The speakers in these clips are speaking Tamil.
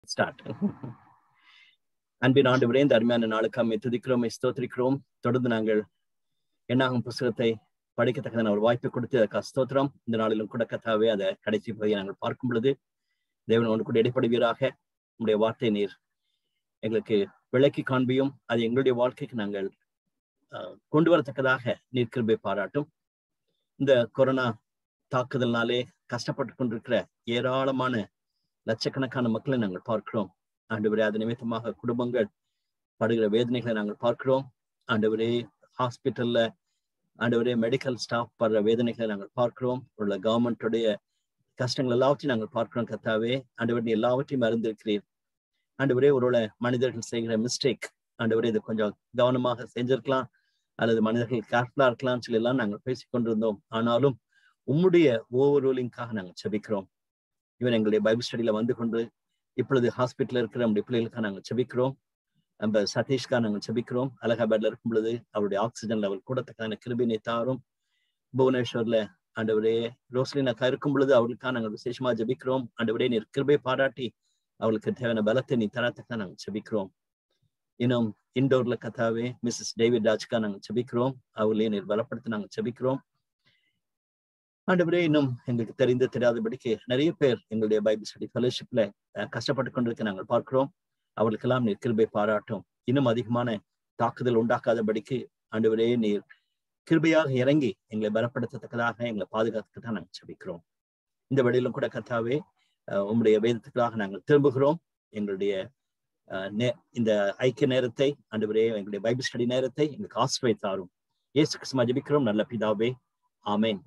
ஸ்டார்ட் அன்பின் ஆண்டு இந்த அருமையான நாளுக்காக துதிக்கிறோம் ஸ்தோத்திரிக்கிறோம் தொடர்ந்து நாங்கள் என்னாகும் புஸ்தகத்தை படிக்கத்தக்கதான ஒரு வாய்ப்பை கொடுத்து அதற்கு ஸ்தோத்திரம் இந்த நாளிலும் கூட கத்தாவே அதை கடைசி பகுதியை நாங்கள் பார்க்கும் பொழுது தேவன் ஒன்று கூட இடைப்படுவீராக உங்களுடைய வார்த்தை நீர் எங்களுக்கு விளக்கி காண்பியும் அது எங்களுடைய வாழ்க்கைக்கு நாங்கள் கொண்டு வரத்தக்கதாக நீர் கிருபை பாராட்டும் இந்த கொரோனா தாக்குதல்னாலே கஷ்டப்பட்டு கொண்டிருக்கிற ஏராளமான லட்சக்கணக்கான மக்களை நாங்கள் பார்க்கிறோம் ஆண்டவரே அது நிமித்தமாக குடும்பங்கள் படுகிற வேதனைகளை நாங்கள் பார்க்கிறோம் ஆண்டவரே ஹாஸ்பிட்டல்ல ஆண்டவரே மெடிக்கல் ஸ்டாஃப் படுற வேதனைகளை நாங்கள் பார்க்கிறோம் உள்ள கவர்மெண்ட்டுடைய கஷ்டங்கள் எல்லாவற்றையும் நாங்கள் பார்க்கிறோம் கத்தாவே ஆண்டவர் எல்லாவற்றையும் அறிந்திருக்கிறீர் ஆண்டவரே ஒருவேளை மனிதர்கள் செய்கிற மிஸ்டேக் ஆண்டவரே இது கொஞ்சம் கவனமாக செஞ்சிருக்கலாம் அல்லது மனிதர்கள் கேர்ஃபுல்லா இருக்கலாம்னு சொல்லி எல்லாம் நாங்கள் பேசிக் கொண்டிருந்தோம் ஆனாலும் உம்முடைய ஓவர் ரூலிங்காக நாங்கள் செபிக்கிறோம் இவன் எங்களுடைய பைபிள் ஸ்டடியில வந்து கொண்டு இப்பொழுது ஹாஸ்பிட்டல் இருக்கிற நம்முடைய பிள்ளைகளுக்காக நாங்கள் செபிக்கிறோம் நம்ம சதீஷ்கா நாங்கள் செபிக்கிறோம் அலகாபாத்ல இருக்கும் பொழுது அவருடைய ஆக்சிஜன் லெவல் கூடத்தக்கான கிருபினை தாரும் புவனேஸ்வர்ல ஆண்டவரே ரோஸ்லினாக்கா இருக்கும் பொழுது அவர்களுக்காக நாங்கள் விசேஷமா ஜபிக்கிறோம் ஆண்டவரே நீர் கிருபை பாராட்டி அவளுக்கு தேவையான பலத்தை நீ தரத்தக்கா நாங்கள் செபிக்கிறோம் இன்னும் இண்டோர்ல கத்தாவே மிஸ்ஸஸ் டேவிட் ராஜ்கா நாங்கள் செபிக்கிறோம் அவர்களையும் நீர் பலப்படுத்த நாங்கள் செபிக்கிறோம் ஆண்டவரே இன்னும் எங்களுக்கு தெரிந்து தெரியாதபடிக்கு நிறைய பேர் எங்களுடைய பைபிள் ஸ்டடி ஃபெலோஷிப்ல கஷ்டப்பட்டு கொண்டிருக்க நாங்கள் பார்க்கிறோம் அவர்களுக்கெல்லாம் நீர் கிருபை பாராட்டும் இன்னும் அதிகமான தாக்குதல் உண்டாக்காதபடிக்கு ஆண்டவரே நீர் கிருபையாக இறங்கி எங்களை பலப்படுத்தத்தக்கதாக எங்களை பாதுகாத்துக்கு தான் நாங்கள் செபிக்கிறோம் இந்த வழியிலும் கூட கத்தாவே உங்களுடைய வேதத்துக்களாக நாங்கள் திரும்புகிறோம் எங்களுடைய இந்த ஐக்கிய நேரத்தை ஆண்டவரே எங்களுடைய பைபிள் ஸ்டடி நேரத்தை எங்களுக்கு ஆசிரியை தாரும் ஏசு கிருஷ்ணமா ஜபிக்கிறோம் நல்ல பிதாவே ஆமேன்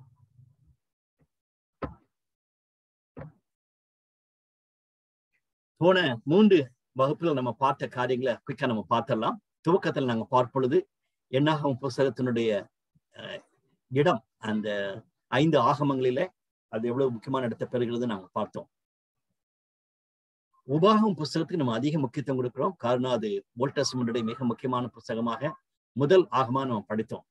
போன மூன்று வகுப்புல நம்ம பார்த்த காரியங்களை குயிக்கா நம்ம பார்த்தரலாம் துவக்கத்தில் நாங்க பார்ப்பொழுது என்னாகும் புஸ்தகத்தினுடைய இடம் அந்த ஐந்து ஆகமங்களில அது எவ்வளவு முக்கியமான இடத்தை பெறுகிறது நாங்க பார்த்தோம் உபாகம் புஸ்தகத்துக்கு நம்ம அதிக முக்கியத்துவம் கொடுக்கிறோம் காரணம் அது ஓல்டஸ்மனுடைய மிக முக்கியமான புஸ்தகமாக முதல் ஆகமா நம்ம படித்தோம்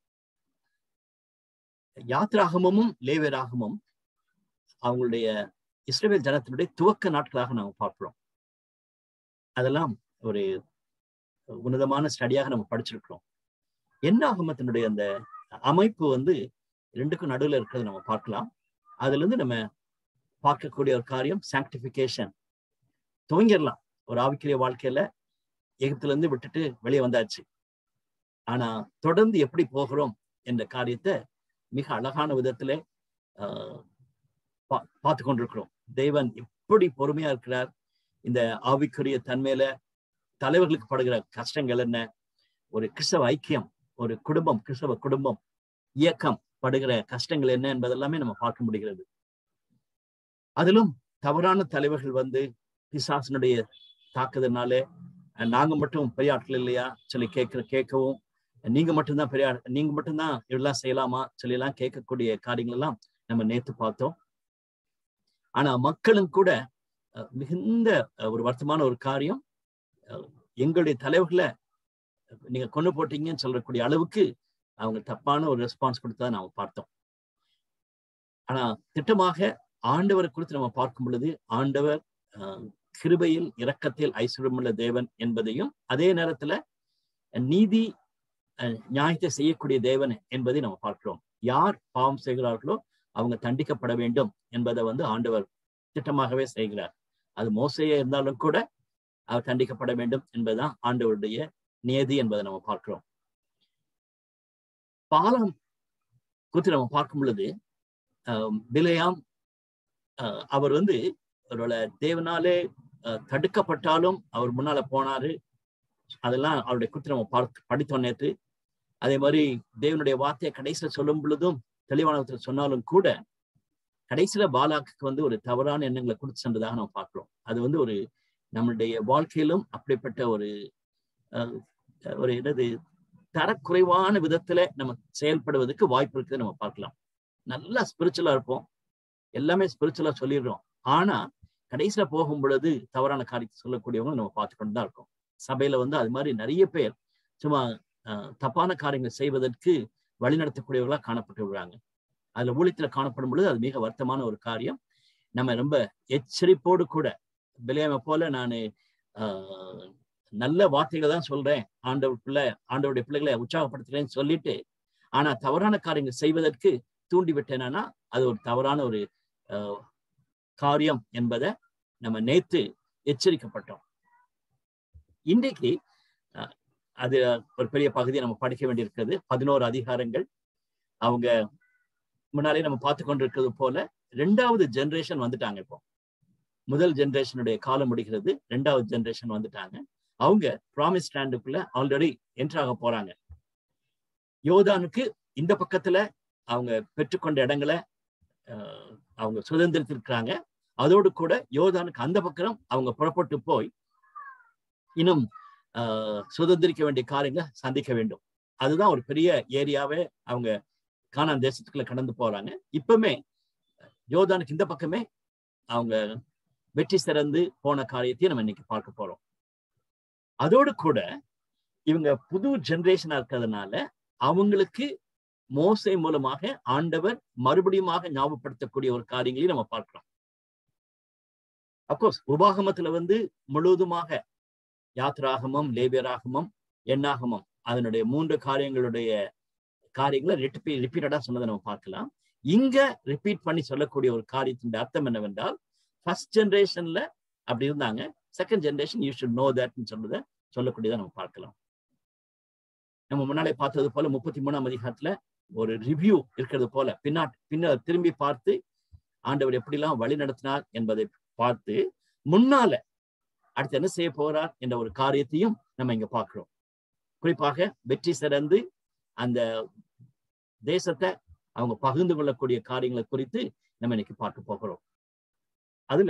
யாத்ராகமும் லேவேராகமும் அவங்களுடைய இஸ்ரேல் ஜனத்தினுடைய துவக்க நாட்களாக நாம பார்க்கிறோம் அதெல்லாம் ஒரு உன்னதமான ஸ்டடியாக நம்ம படிச்சிருக்கிறோம் என்ன ஆகமத்தினுடைய அந்த அமைப்பு வந்து ரெண்டுக்கும் நடுவில் இருக்கிறது நம்ம பார்க்கலாம் அதுல இருந்து நம்ம பார்க்கக்கூடிய ஒரு காரியம் சாங்டிபிகேஷன் துவங்கிடலாம் ஒரு ஆவிக்கிரிய வாழ்க்கையில எகிப்துல இருந்து விட்டுட்டு வெளியே வந்தாச்சு ஆனா தொடர்ந்து எப்படி போகிறோம் என்ற காரியத்தை மிக அழகான விதத்துல ஆஹ் பார்த்து கொண்டிருக்கிறோம் தேவன் எப்படி பொறுமையா இருக்கிறார் இந்த ஆவிக்குரிய தன்மையில தலைவர்களுக்கு படுகிற கஷ்டங்கள் என்ன ஒரு கிறிஸ்தவ ஐக்கியம் ஒரு குடும்பம் கிறிஸ்தவ குடும்பம் இயக்கம் படுகிற கஷ்டங்கள் என்ன என்பதெல்லாமே நம்ம பார்க்க முடிகிறது அதிலும் தவறான தலைவர்கள் வந்து பிசாசனுடைய தாக்குதல்னாலே நாங்க மட்டும் பெரிய ஆட்கள் இல்லையா சொல்லி கேட்கிற கேட்கவும் நீங்க மட்டும்தான் பெரிய நீங்க மட்டும்தான் இதெல்லாம் செய்யலாமா சொல்லி எல்லாம் கேட்கக்கூடிய காரியங்கள் எல்லாம் நம்ம நேத்து பார்த்தோம் ஆனா மக்களும் கூட மிகுந்த ஒரு வருத்தமான ஒரு காரியம் எங்களுடைய தலைவர்களை நீங்க கொண்டு போட்டீங்கன்னு சொல்லக்கூடிய அளவுக்கு அவங்க தப்பான ஒரு ரெஸ்பான்ஸ் கொடுத்தா நாம பார்த்தோம் ஆனா திட்டமாக ஆண்டவரை குறித்து நம்ம பார்க்கும் பொழுது ஆண்டவர் கிருபையில் இரக்கத்தில் ஐஸ்வர்யமுள்ள தேவன் என்பதையும் அதே நேரத்துல நீதி நியாயத்தை செய்யக்கூடிய தேவன் என்பதை நம்ம பார்க்கிறோம் யார் பாவம் செய்கிறார்களோ அவங்க தண்டிக்கப்பட வேண்டும் என்பதை வந்து ஆண்டவர் திட்டமாகவே செய்கிறார் அது மோசையே இருந்தாலும் கூட அவர் தண்டிக்கப்பட வேண்டும் என்பதுதான் ஆண்டவருடைய நியதி என்பதை நம்ம பார்க்கிறோம் பாலம் குறித்து நம்ம பார்க்கும் பொழுது பிலையாம் அவர் வந்து அவரோட தேவனாலே தடுக்கப்பட்டாலும் அவர் முன்னால போனாரு அதெல்லாம் அவருடைய குறித்து நம்ம பார்த்து படித்தோம் நேற்று அதே மாதிரி தேவனுடைய வார்த்தையை கடைசியில சொல்லும் பொழுதும் தெளிவான சொன்னாலும் கூட கடைசியில பாலாக்கு வந்து ஒரு தவறான எண்ணங்களை கொடுத்து சென்றதாக நம்ம பார்க்கிறோம் அது வந்து ஒரு நம்மளுடைய வாழ்க்கையிலும் அப்படிப்பட்ட ஒரு ஒரு என்னது தரக்குறைவான விதத்துல நம்ம செயல்படுவதற்கு வாய்ப்பு இருக்குது நம்ம பார்க்கலாம் நல்லா ஸ்பிரிச்சுவலா இருப்போம் எல்லாமே ஸ்பிரிச்சுவலா சொல்லிடுறோம் ஆனா கடைசியில போகும் பொழுது தவறான காரியத்தை சொல்லக்கூடியவங்க நம்ம பார்த்து கொண்டு தான் இருக்கோம் சபையில வந்து அது மாதிரி நிறைய பேர் சும்மா தப்பான காரியங்கள் செய்வதற்கு வழிநடத்தக்கூடியவர்களா காணப்பட்டு விடுறாங்க அதுல ஊழியத்துல காணப்படும் பொழுது அது மிக வருத்தமான ஒரு காரியம் நம்ம ரொம்ப எச்சரிப்போடு கூட பிலியாம போல நான் நல்ல வார்த்தைகளை தான் சொல்றேன் ஆண்டவர் பிள்ளை ஆண்டவருடைய பிள்ளைகளை உற்சாகப்படுத்துறேன்னு சொல்லிட்டு ஆனா தவறான காரியங்கள் செய்வதற்கு தூண்டி விட்டேனா அது ஒரு தவறான ஒரு காரியம் என்பதை நம்ம நேத்து எச்சரிக்கப்பட்டோம் இன்றைக்கு அது ஒரு பெரிய பகுதியை நம்ம படிக்க வேண்டியிருக்கிறது பதினோரு அதிகாரங்கள் அவங்க முன்னாலே நம்ம பார்த்து கொண்டிருக்கிறது போல ரெண்டாவது ஜென்ரேஷன் வந்துட்டாங்க இப்போ முதல் ஜென்ரேஷனுடைய காலம் முடிகிறது ரெண்டாவது ஜென்ரேஷன் வந்துட்டாங்க அவங்க ப்ராமிஸ் ஸ்டாண்டுக்குள்ள ஆல்ரெடி என்ட்ராக போறாங்க யோதானுக்கு இந்த பக்கத்துல அவங்க பெற்றுக்கொண்ட இடங்களை அவங்க சுதந்திரத்திருக்கிறாங்க அதோடு கூட யோதானுக்கு அந்த பக்கம் அவங்க புறப்பட்டு போய் இன்னும் சுதந்திரிக்க வேண்டிய காரியங்களை சந்திக்க வேண்டும் அதுதான் ஒரு பெரிய ஏரியாவே அவங்க கானான் தேசத்துக்குள்ள கடந்து போறாங்க இப்பவுமே யோதானுக்கு இந்த பக்கமே அவங்க வெற்றி சிறந்து போன காரியத்தையும் நம்ம இன்னைக்கு பார்க்க போறோம் அதோடு கூட இவங்க புது ஜென்ரேஷனா இருக்கிறதுனால அவங்களுக்கு மோசை மூலமாக ஆண்டவர் மறுபடியுமாக ஞாபகப்படுத்தக்கூடிய ஒரு காரியங்களையும் நம்ம பார்க்கிறோம் அப்கோர்ஸ் உபாகமத்துல வந்து முழுவதுமாக யாத்ராகமம் லேபியராகமம் எண்ணாகமம் அதனுடைய மூன்று காரியங்களுடைய காரியங்களை ரிப்பீ ரிப்பீட்டடா சொன்னதை நம்ம பார்க்கலாம் இங்க ரிப்பீட் பண்ணி சொல்லக்கூடிய ஒரு காரியத்தின் அர்த்தம் என்னவென்றால் ஃபர்ஸ்ட் ஜென்ரேஷன்ல அப்படி இருந்தாங்க second generation you should know தட்னு சொல்றத சொல்லக்கூடியதை நம்ம பார்க்கலாம் நம்ம முன்னாலே பார்த்தது போல முப்பத்தி மூணாம் அதிகாரத்துல ஒரு ரிவ்யூ இருக்கிறது போல பின்னாட் பின்ன திரும்பி பார்த்து ஆண்டவர் எப்படிலாம் வழி நடத்தினார் என்பதை பார்த்து முன்னால அடுத்து என்ன செய்ய போறார் என்ற ஒரு காரியத்தையும் நம்ம இங்க பார்க்கிறோம் குறிப்பாக வெற்றி சிறந்து அந்த தேசத்தை அவங்க பகிர்ந்து கொள்ளக்கூடிய காரியங்களை குறித்து நம்ம இன்னைக்கு பார்க்க போகிறோம் அதுல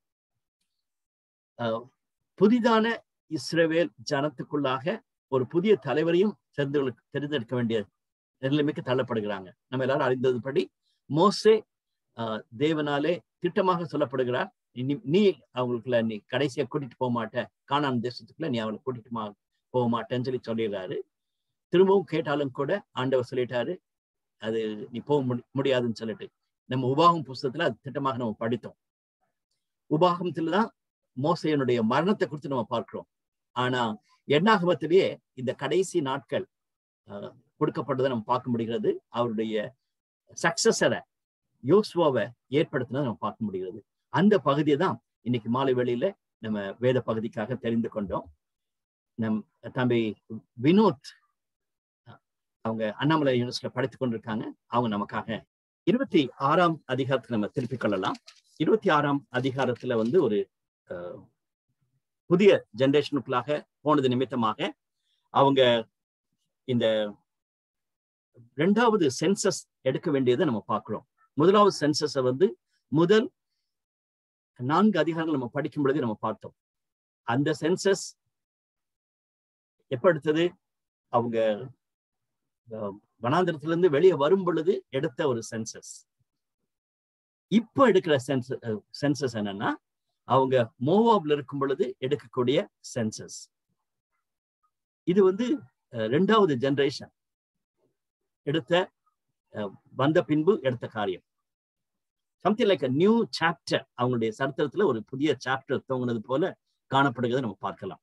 புதிதான இஸ்ரேவேல் ஜனத்துக்குள்ளாக ஒரு புதிய தலைவரையும் தெரிந்து தெரிந்தெடுக்க வேண்டிய நிலைமைக்கு தள்ளப்படுகிறாங்க நம்ம எல்லாரும் அறிந்ததுபடி மோசே தேவனாலே திட்டமாக சொல்லப்படுகிறார் நீ அவங்களுக்குள்ள நீ கடைசியா கூட்டிட்டு போக மாட்ட காணான் தேசத்துக்குள்ள நீ அவங்களை கூட்டிட்டு போக மாட்டேன்னு சொல்லி சொல்லிடுறாரு திரும்பவும் கேட்டாலும் கூட ஆண்டவர் சொல்லிட்டாரு அது நீ போக முடியாதுன்னு சொல்லிட்டு நம்ம உபாகம் புஸ்தகத்துல அது திட்டமாக நம்ம படித்தோம் உபாகமத்துல தான் மோசையனுடைய மரணத்தை குறித்து நம்ம பார்க்கிறோம் ஆனா எண்ணாகமத்திலேயே இந்த கடைசி நாட்கள் கொடுக்கப்பட்டதை நம்ம பார்க்க முடிகிறது அவருடைய சக்சஸரை யோசுவாவை ஏற்படுத்தினதை நம்ம பார்க்க முடிகிறது அந்த பகுதியை தான் இன்னைக்கு மாலை வேளையில நம்ம வேத பகுதிக்காக தெரிந்து கொண்டோம் நம் தம்பி வினோத் அவங்க அண்ணாமலை யூனிவர்சிட்டியில படித்துக் கொண்டிருக்காங்க அவங்க நமக்காக இருபத்தி ஆறாம் அதிகாரத்துல நம்ம திருப்பிக் கொள்ளலாம் இருபத்தி ஆறாம் அதிகாரத்துல வந்து ஒரு புதிய ஜென்ரேஷனுக்குள்ளாக போனது நிமித்தமாக அவங்க இந்த ரெண்டாவது சென்சஸ் எடுக்க வேண்டியதை நம்ம பார்க்கிறோம் முதலாவது சென்சஸை வந்து முதல் நான்கு அதிகாரங்கள் நம்ம படிக்கும் பொழுது நம்ம பார்த்தோம் அந்த சென்சஸ் எப்ப எடுத்தது அவங்க வனாந்திரத்திலிருந்து வெளியே வரும் பொழுது எடுத்த ஒரு சென்சஸ் இப்ப எடுக்கிற சென்ச சென்சஸ் என்னன்னா அவங்க மோவாப்ல இருக்கும் பொழுது எடுக்கக்கூடிய சென்சஸ் இது வந்து ரெண்டாவது ஜெனரேஷன் எடுத்த வந்த பின்பு எடுத்த காரியம் something like a new chapter அவங்களுடைய சரித்திரத்துல ஒரு புதிய சாப்டர் தோங்கினது போல காணப்படுகிறத நம்ம பார்க்கலாம்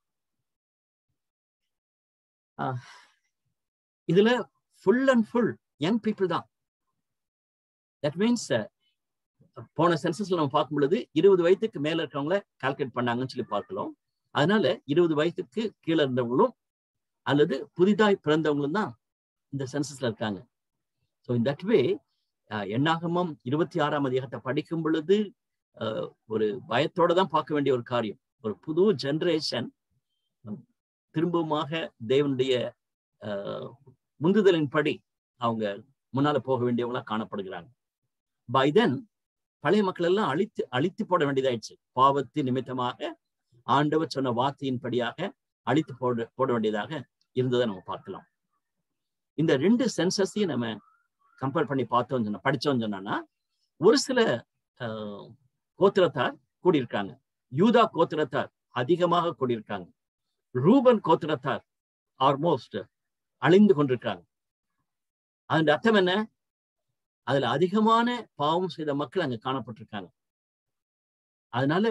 இதுல full and full young people தான் தட் மீன்ஸ் போன சென்சஸ்ல நம்ம பார்க்கும் பொழுது இருபது வயதுக்கு மேல இருக்கவங்கள கால்குலேட் பண்ணாங்கன்னு சொல்லி பார்க்கலாம் அதனால இருபது வயதுக்கு கீழே இருந்தவங்களும் அல்லது புதிதாய் பிறந்தவங்களும் தான் இந்த சென்சஸ்ல இருக்காங்க ஸோ இன் தட் வே எண்ணாகமம் இருபத்தி ஆறாம் அதிகாரத்தை படிக்கும் பொழுது ஒரு பயத்தோட தான் பார்க்க வேண்டிய ஒரு காரியம் ஒரு புது ஜென்ரேஷன் திரும்பவுமாக தேவனுடைய முந்துதலின்படி அவங்க முன்னால போக வேண்டியவங்களா காணப்படுகிறாங்க பை தென் பழைய மக்கள் எல்லாம் அழித்து அழித்து போட வேண்டியதாயிடுச்சு பாவத்து நிமித்தமாக ஆண்டவர் சொன்ன வார்த்தையின்படியாக அழித்து போட போட வேண்டியதாக இருந்ததை நம்ம பார்க்கலாம் இந்த ரெண்டு சென்சஸையும் நம்ம கம்பேர் பண்ணி பார்த்தோம் சொன்ன படிச்சோம் சொன்னா ஒரு சில கோத்திரத்தார் கூடியிருக்காங்க யூதா கோத்திரத்தார் அதிகமாக கூடியிருக்காங்க ரூபன் கோத்திரத்தார் ஆல்மோஸ்ட் அழிந்து கொண்டிருக்காங்க அதன் அர்த்தம் என்ன அதுல அதிகமான பாவம் செய்த மக்கள் அங்க காணப்பட்டிருக்காங்க அதனால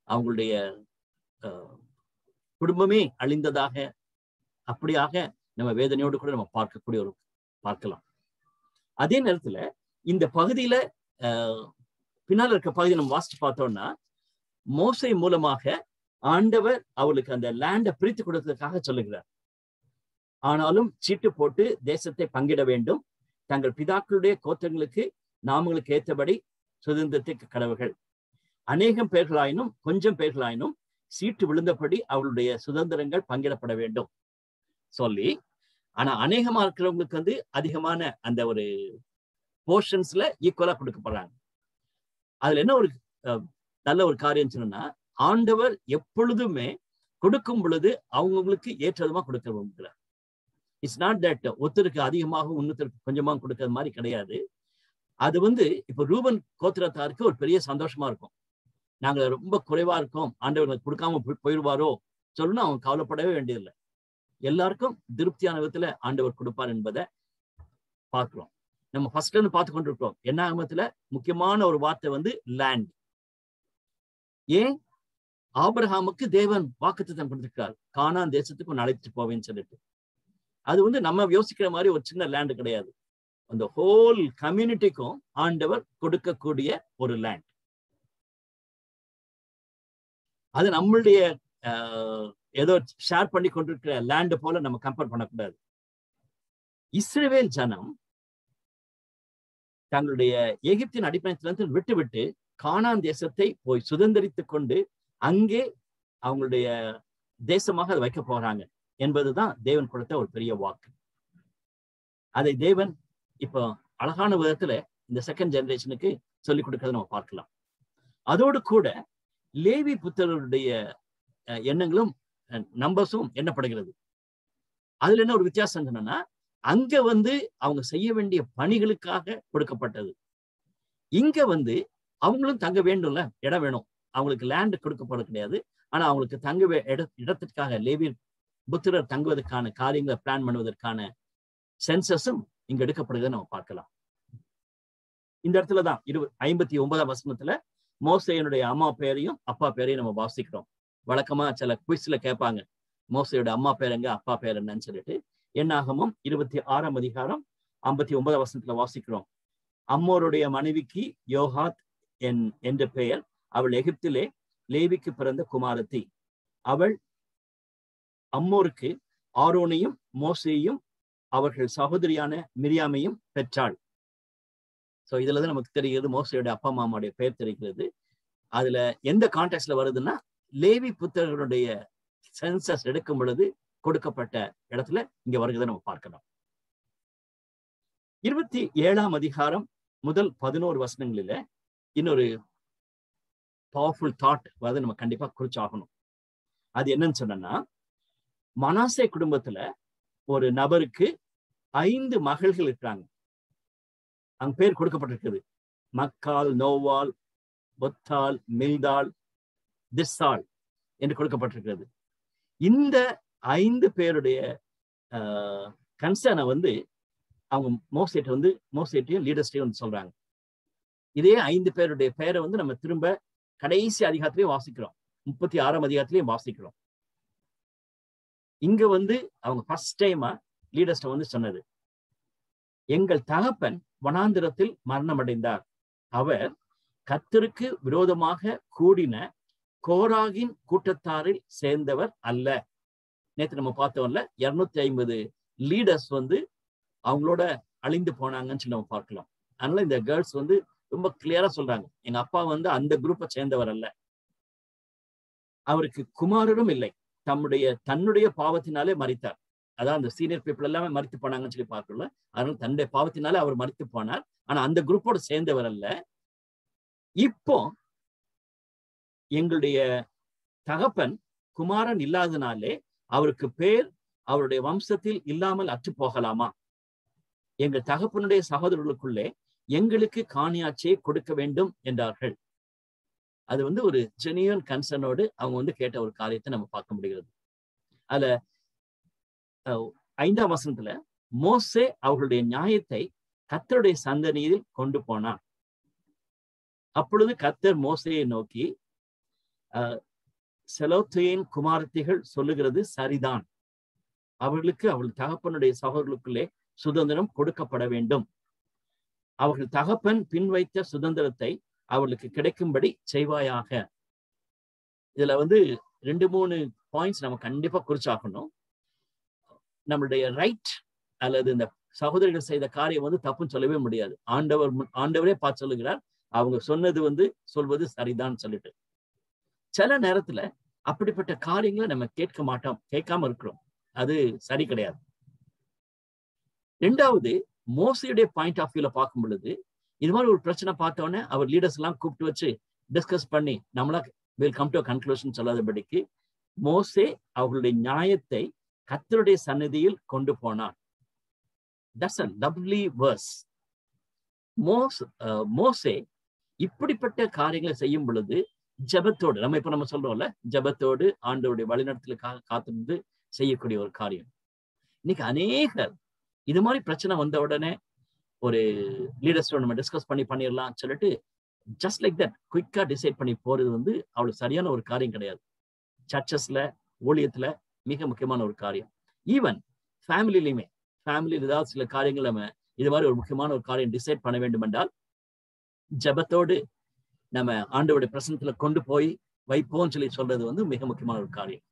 அவங்களுடைய குடும்பமே அழிந்ததாக அப்படியாக நம்ம வேதனையோடு கூட நம்ம பார்க்கக்கூடிய ஒரு பார்க்கலாம் அதே நேரத்துல இந்த பகுதியில பின்னால் இருக்க பகுதியை நம்ம வாசிச்சு பார்த்தோம்னா மோசை மூலமாக ஆண்டவர் அவளுக்கு அந்த லேண்டை பிரித்து கொடுத்ததுக்காக சொல்லுகிறார் ஆனாலும் சீட்டு போட்டு தேசத்தை பங்கிட வேண்டும் தங்கள் பிதாக்களுடைய கோத்திரங்களுக்கு நாமங்களுக்கு ஏற்றபடி சுதந்திரத்துக்கு கடவுகள் அநேகம் பேர்களாயினும் கொஞ்சம் பேர்களாயினும் சீட்டு விழுந்தபடி அவளுடைய சுதந்திரங்கள் பங்கிடப்பட வேண்டும் சொல்லி ஆனா அநேகமா இருக்கிறவங்களுக்கு வந்து அதிகமான அந்த ஒரு போர்ஷன்ஸ்ல ஈக்குவலா கொடுக்கப்படுறாங்க அதுல என்ன ஒரு நல்ல ஒரு காரியம் சொன்னா ஆண்டவர் எப்பொழுதுமே கொடுக்கும் பொழுது அவங்களுக்கு ஏற்றதுமா கொடுக்க விரும்புகிறார் இட்ஸ் நாட் தட் ஒருத்தருக்கு அதிகமாக இன்னொருத்தருக்கு கொஞ்சமாக கொடுக்கறது மாதிரி கிடையாது அது வந்து இப்ப ரூபன் கோத்திரத்தாருக்கு ஒரு பெரிய சந்தோஷமா இருக்கும் நாங்க ரொம்ப குறைவா இருக்கோம் ஆண்டவர் கொடுக்காம போயிடுவாரோ சொல்லணும் அவங்க கவலைப்படவே வேண்டியதில்லை எல்லாருக்கும் திருப்தியான விதத்துல ஆண்டவர் கொடுப்பார் என்பதை பார்க்கிறோம் நம்ம ஃபர்ஸ்ட்ல இருந்து பார்த்து கொண்டிருக்கிறோம் என்ன ஆகமத்துல முக்கியமான ஒரு வார்த்தை வந்து லேண்ட் ஏன் ஆபிரஹாமுக்கு தேவன் வாக்குத்தம் கொடுத்திருக்கார் கானான் தேசத்துக்கு அழைச்சிட்டு போவேன்னு சொல்லிட்டு அது வந்து நம்ம யோசிக்கிற மாதிரி ஒரு சின்ன லேண்ட் கிடையாது அந்த ஹோல் கம்யூனிட்டிக்கும் ஆண்டவர் கொடுக்கக்கூடிய ஒரு லேண்ட் அது நம்மளுடைய ஏதோ ஷேர் பண்ணி கொண்டிருக்கிற லேண்ட் போல நம்ம கம்பேர் பண்ணக்கூடாது இஸ்ரேவேல் ஜனம் தங்களுடைய எகிப்தின் அடிப்படையிலிருந்து விட்டு விட்டு கானான் தேசத்தை போய் சுதந்திரித்துக் கொண்டு அங்கே அவங்களுடைய தேசமாக அதை வைக்க போறாங்க என்பதுதான் தேவன் கொடுத்த ஒரு பெரிய வாக்கு அதை தேவன் இப்போ அழகான விதத்துல இந்த செகண்ட் ஜெனரேஷனுக்கு சொல்லிக் கொடுக்கறத நம்ம பார்க்கலாம் அதோடு கூட லேவி புத்தருடைய எண்ணங்களும் நம்பர்ஸும் எண்ணப்படுகிறது அதுல என்ன ஒரு வித்தியாசம் என்னன்னா அங்க வந்து அவங்க செய்ய வேண்டிய பணிகளுக்காக கொடுக்கப்பட்டது இங்க வந்து அவங்களும் தங்க வேண்டும்ல இடம் வேணும் அவங்களுக்கு லேண்ட் கொடுக்கப்பட கிடையாது ஆனா அவங்களுக்கு தங்க இட இடத்திற்காக லேவியர் புத்திரர் தங்குவதற்கான காரியங்களை பிளான் பண்ணுவதற்கான சென்சஸும் இங்க எடுக்கப்படுகிறத நம்ம பார்க்கலாம் இந்த இடத்துலதான் இரு ஐம்பத்தி ஒன்பதாம் வசனத்துல மோசையனுடைய அம்மா பேரையும் அப்பா பேரையும் நம்ம வாசிக்கிறோம் வழக்கமா சில குவிஸ்ல கேட்பாங்க மோசையோட அம்மா பேர் எங்க அப்பா பேர் என்னன்னு சொல்லிட்டு என்னாகமும் இருபத்தி ஆறாம் அதிகாரம் ஐம்பத்தி ஒன்பதாம் வசனத்துல வாசிக்கிறோம் அம்மோருடைய மனைவிக்கு யோகாத் என் என்ற பெயர் அவள் எகிப்திலே லேவிக்கு பிறந்த குமாரத்தி அவள் அம்மோருக்கு ஆரோனையும் மோசையும் அவர்கள் சகோதரியான மிரியாமையும் பெற்றாள் சோ இதுலதான் நமக்கு தெரிகிறது மோசையோட அப்பா மாமாவுடைய பெயர் தெரிகிறது அதுல எந்த கான்டெக்ட்ல வருதுன்னா லேவி புத்தகங்களுடைய சென்சஸ் எடுக்கும் பொழுது கொடுக்கப்பட்ட இடத்துல இங்க வருகிறத நம்ம பார்க்கலாம் இருபத்தி ஏழாம் அதிகாரம் முதல் பதினோரு வசனங்களில இன்னொரு பவர்ஃபுல் தாட் வந்து நம்ம கண்டிப்பா குறிச்சாகணும் அது என்னன்னு சொன்னா மனாசே குடும்பத்துல ஒரு நபருக்கு ஐந்து மகள்கள் இருக்கிறாங்க அங்க பேர் கொடுக்கப்பட்டிருக்குது மக்கால் நோவால் பொத்தால் மில்தால் திஸ்ஸால் என்று கொடுக்கப்பட்டிருக்கிறது இந்த ஐந்து பேருடைய கன்சர்னை வந்து அவங்க மோசேட்ட வந்து மோசேட்டையும் லீடர்ஸ்டையும் வந்து சொல்றாங்க இதே ஐந்து பேருடைய பெயரை வந்து நம்ம திரும்ப கடைசி அதிகாரத்திலையும் வாசிக்கிறோம் முப்பத்தி ஆறாம் அதிகாரத்திலையும் வாசிக்கிறோம் இங்க வந்து அவங்க ஃபர்ஸ்ட் டைமா லீடர்ஸ்ட வந்து சொன்னது எங்கள் தகப்பன் வனாந்திரத்தில் மரணமடைந்தார் அவர் கத்தருக்கு விரோதமாக கூடின கோராகின் கூட்டத்தாரில் சேர்ந்தவர் அல்ல நேற்று நம்ம பார்த்தோம்ல இருநூத்தி ஐம்பது லீடர்ஸ் வந்து அவங்களோட அழிந்து போனாங்கன்னு சொல்லி நம்ம பார்க்கலாம் அதனால இந்த கேர்ள்ஸ் வந்து ரொம்ப கிளியரா சொல்றாங்க எங்க அப்பா வந்து அந்த குரூப்பை சேர்ந்தவர் அல்ல அவருக்கு குமாரரும் இல்லை தம்முடைய தன்னுடைய பாவத்தினாலே மறித்தார் அதான் அந்த சீனியர் பீப்புள் எல்லாமே மறித்து போனாங்கன்னு சொல்லி பார்க்கல அதனால தன்னுடைய பாவத்தினாலே அவர் மறித்து போனார் ஆனா அந்த குரூப்போட சேர்ந்தவர் அல்ல இப்போ எங்களுடைய தகப்பன் குமாரன் இல்லாதனாலே அவருக்கு பேர் அவருடைய வம்சத்தில் இல்லாமல் அற்று போகலாமா எங்கள் தகப்பனுடைய சகோதரர்களுக்குள்ளே எங்களுக்கு காணியாட்சியை கொடுக்க வேண்டும் என்றார்கள் அது வந்து ஒரு ஜெனியன் கன்சர்னோடு அவங்க வந்து கேட்ட ஒரு காரியத்தை நம்ம பார்க்க முடிகிறது அதுல ஐந்தாம் வசனத்துல மோசே அவர்களுடைய நியாயத்தை கத்தருடைய சந்ததியில் கொண்டு போனான் அப்பொழுது கத்தர் மோசையை நோக்கி செலோத்தையின் குமாரத்திகள் சொல்லுகிறது சரிதான் அவர்களுக்கு அவள் தகப்பனுடைய சகோதரர்களுக்குள்ளே சுதந்திரம் கொடுக்கப்பட வேண்டும் அவர்கள் தகப்பன் பின்வைத்த சுதந்திரத்தை அவர்களுக்கு கிடைக்கும்படி செய்வாயாக இதுல வந்து ரெண்டு மூணு பாயிண்ட்ஸ் நம்ம கண்டிப்பா குறிச்சாக்கணும் நம்மளுடைய ரைட் அல்லது இந்த சகோதரிகள் செய்த காரியம் வந்து தப்புன்னு சொல்லவே முடியாது ஆண்டவர் ஆண்டவரே பார்த்து சொல்லுகிறார் அவங்க சொன்னது வந்து சொல்வது சரிதான் சொல்லிட்டு சில நேரத்துல அப்படிப்பட்ட காரியங்களை நம்ம கேட்க மாட்டோம் கேட்காம இருக்கிறோம் அது சரி கிடையாது ரெண்டாவது மோசையுடைய பாயிண்ட் ஆஃப் வியூல பார்க்கும் பொழுது இது மாதிரி ஒரு பிரச்சனை பார்த்தோன்னே அவர் லீடர்ஸ் எல்லாம் கூப்பிட்டு வச்சு டிஸ்கஸ் பண்ணி நம்மளா வில் கம் டு கன்க்ளூஷன் சொல்லாதபடிக்கு மோசே அவர்களுடைய நியாயத்தை கத்தருடைய சன்னதியில் கொண்டு போனார் தட்ஸ் அ லவ்லி வேர்ஸ் மோஸ் மோசே இப்படிப்பட்ட காரியங்களை செய்யும் பொழுது ஜபத்தோடு நம்ம இப்ப நம்ம சொல்றோம்ல ஜபத்தோடு ஆண்டோடைய வழிநடத்துல கா காத்திருந்து செய்யக்கூடிய ஒரு காரியம் இன்னைக்கு அநேகர் இது மாதிரி பிரச்சனை வந்த உடனே ஒரு லீடர்ஸோட நம்ம டிஸ்கஸ் பண்ணி பண்ணிடலாம் சொல்லிட்டு ஜஸ்ட் லைக் தட் குயிக்கா டிசைட் பண்ணி போறது வந்து அவ்வளவு சரியான ஒரு காரியம் கிடையாது சர்ச்சஸ்ல ஊழியத்துல மிக முக்கியமான ஒரு காரியம் ஈவன் ஃபேமிலிலையுமே ஃபேமிலியில் ஏதாவது சில காரியங்கள் நம்ம இது மாதிரி ஒரு முக்கியமான ஒரு காரியம் டிசைட் பண்ண வேண்டும் என்றால் ஜபத்தோடு நம்ம ஆண்டோடைய பிரசனத்துல கொண்டு போய் வைப்போம்னு சொல்லி சொல்றது வந்து மிக முக்கியமான ஒரு காரியம்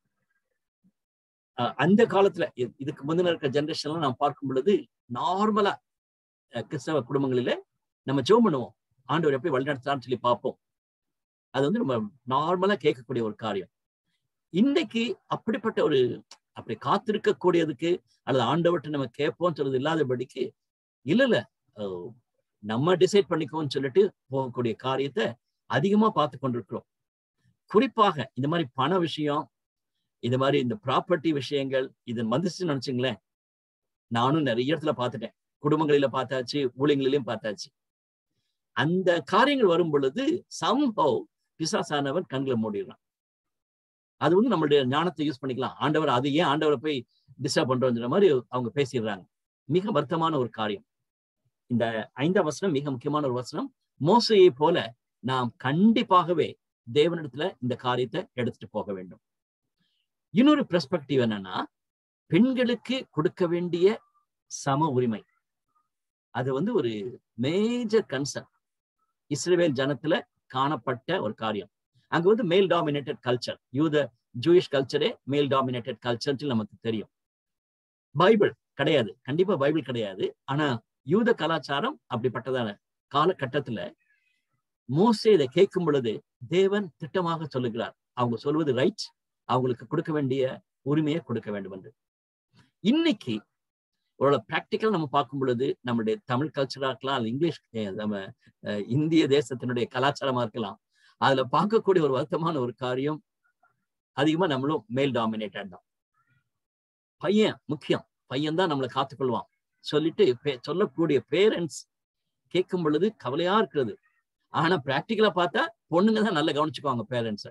அந்த காலத்துல இதுக்கு முந்தின இருக்கிற ஜென்ரேஷன்ல நாம் பார்க்கும் பொழுது நார்மலா கிறிஸ்தவ குடும்பங்களில நம்ம ஜோம் பண்ணுவோம் ஆண்டவர் எப்படி வழிநடத்தலாம்னு சொல்லி பார்ப்போம் அது வந்து நம்ம நார்மலா கேட்கக்கூடிய ஒரு காரியம் இன்னைக்கு அப்படிப்பட்ட ஒரு அப்படி காத்திருக்க கூடியதுக்கு அல்லது ஆண்டவர்கிட்ட நம்ம கேட்போம் சொல்றது இல்லாதபடிக்கு இல்ல இல்ல நம்ம டிசைட் பண்ணிக்கோன்னு சொல்லிட்டு போகக்கூடிய காரியத்தை அதிகமா பார்த்து கொண்டிருக்கிறோம் குறிப்பாக இந்த மாதிரி பண விஷயம் இந்த மாதிரி இந்த ப்ராப்பர்ட்டி விஷயங்கள் இது வந்துச்சுன்னு நினைச்சுங்களேன் நானும் நிறைய இடத்துல பார்த்துட்டேன் குடும்பங்களில பார்த்தாச்சு ஊழியங்களிலையும் பார்த்தாச்சு அந்த காரியங்கள் வரும் பொழுது சம்ஹவ் பிசாசானவன் கண்களை மூடிடுறான் அது வந்து நம்மளுடைய ஞானத்தை யூஸ் பண்ணிக்கலாம் ஆண்டவர் அது ஏன் ஆண்டவரை போய் டிஸ்டர்ப் பண்றோங்கிற மாதிரி அவங்க பேசிடுறாங்க மிக வருத்தமான ஒரு காரியம் இந்த ஐந்தாம் வசனம் மிக முக்கியமான ஒரு வசனம் மோசையை போல நாம் கண்டிப்பாகவே தேவனிடத்துல இந்த காரியத்தை எடுத்துட்டு போக வேண்டும் இன்னொரு பெர்ஸ்பெக்டிவ் என்னன்னா பெண்களுக்கு கொடுக்க வேண்டிய சம உரிமை அது வந்து ஒரு மேஜர் கன்சர்ன் இஸ்ரேல் ஜனத்துல காணப்பட்ட ஒரு காரியம் அங்க வந்து மேல் டாமினேட்டட் கல்ச்சர் யூத ஜூயிஷ் கல்ச்சரே மேல் டாமினேட்டட் கல்ச்சர் நமக்கு தெரியும் பைபிள் கிடையாது கண்டிப்பா பைபிள் கிடையாது ஆனா யூத கலாச்சாரம் அப்படிப்பட்டதான காலகட்டத்துல மோசே இதை கேட்கும் பொழுது தேவன் திட்டமாக சொல்லுகிறார் அவங்க சொல்வது ரைட் அவங்களுக்கு கொடுக்க வேண்டிய உரிமையை கொடுக்க வேண்டும் என்று இன்னைக்கு ஒரு ப்ராக்டிக்கல் நம்ம பார்க்கும் பொழுது நம்மளுடைய தமிழ் கல்ச்சரா இருக்கலாம் அல்ல இங்கிலீஷ் நம்ம இந்திய தேசத்தினுடைய கலாச்சாரமா இருக்கலாம் அதுல பார்க்கக்கூடிய ஒரு வருத்தமான ஒரு காரியம் அதிகமா நம்மளும் மேல் டாமினேட்டட் தான் பையன் முக்கியம் பையன் தான் நம்மளை காத்துக்கொள்வான் சொல்லிட்டு சொல்லக்கூடிய பேரண்ட்ஸ் கேட்கும் பொழுது கவலையா இருக்கிறது ஆனா பிராக்டிக்கலா பார்த்தா பொண்ணுங்க தான் நல்லா கவனிச்சுக்குவாங்க பேரண்ட்ஸ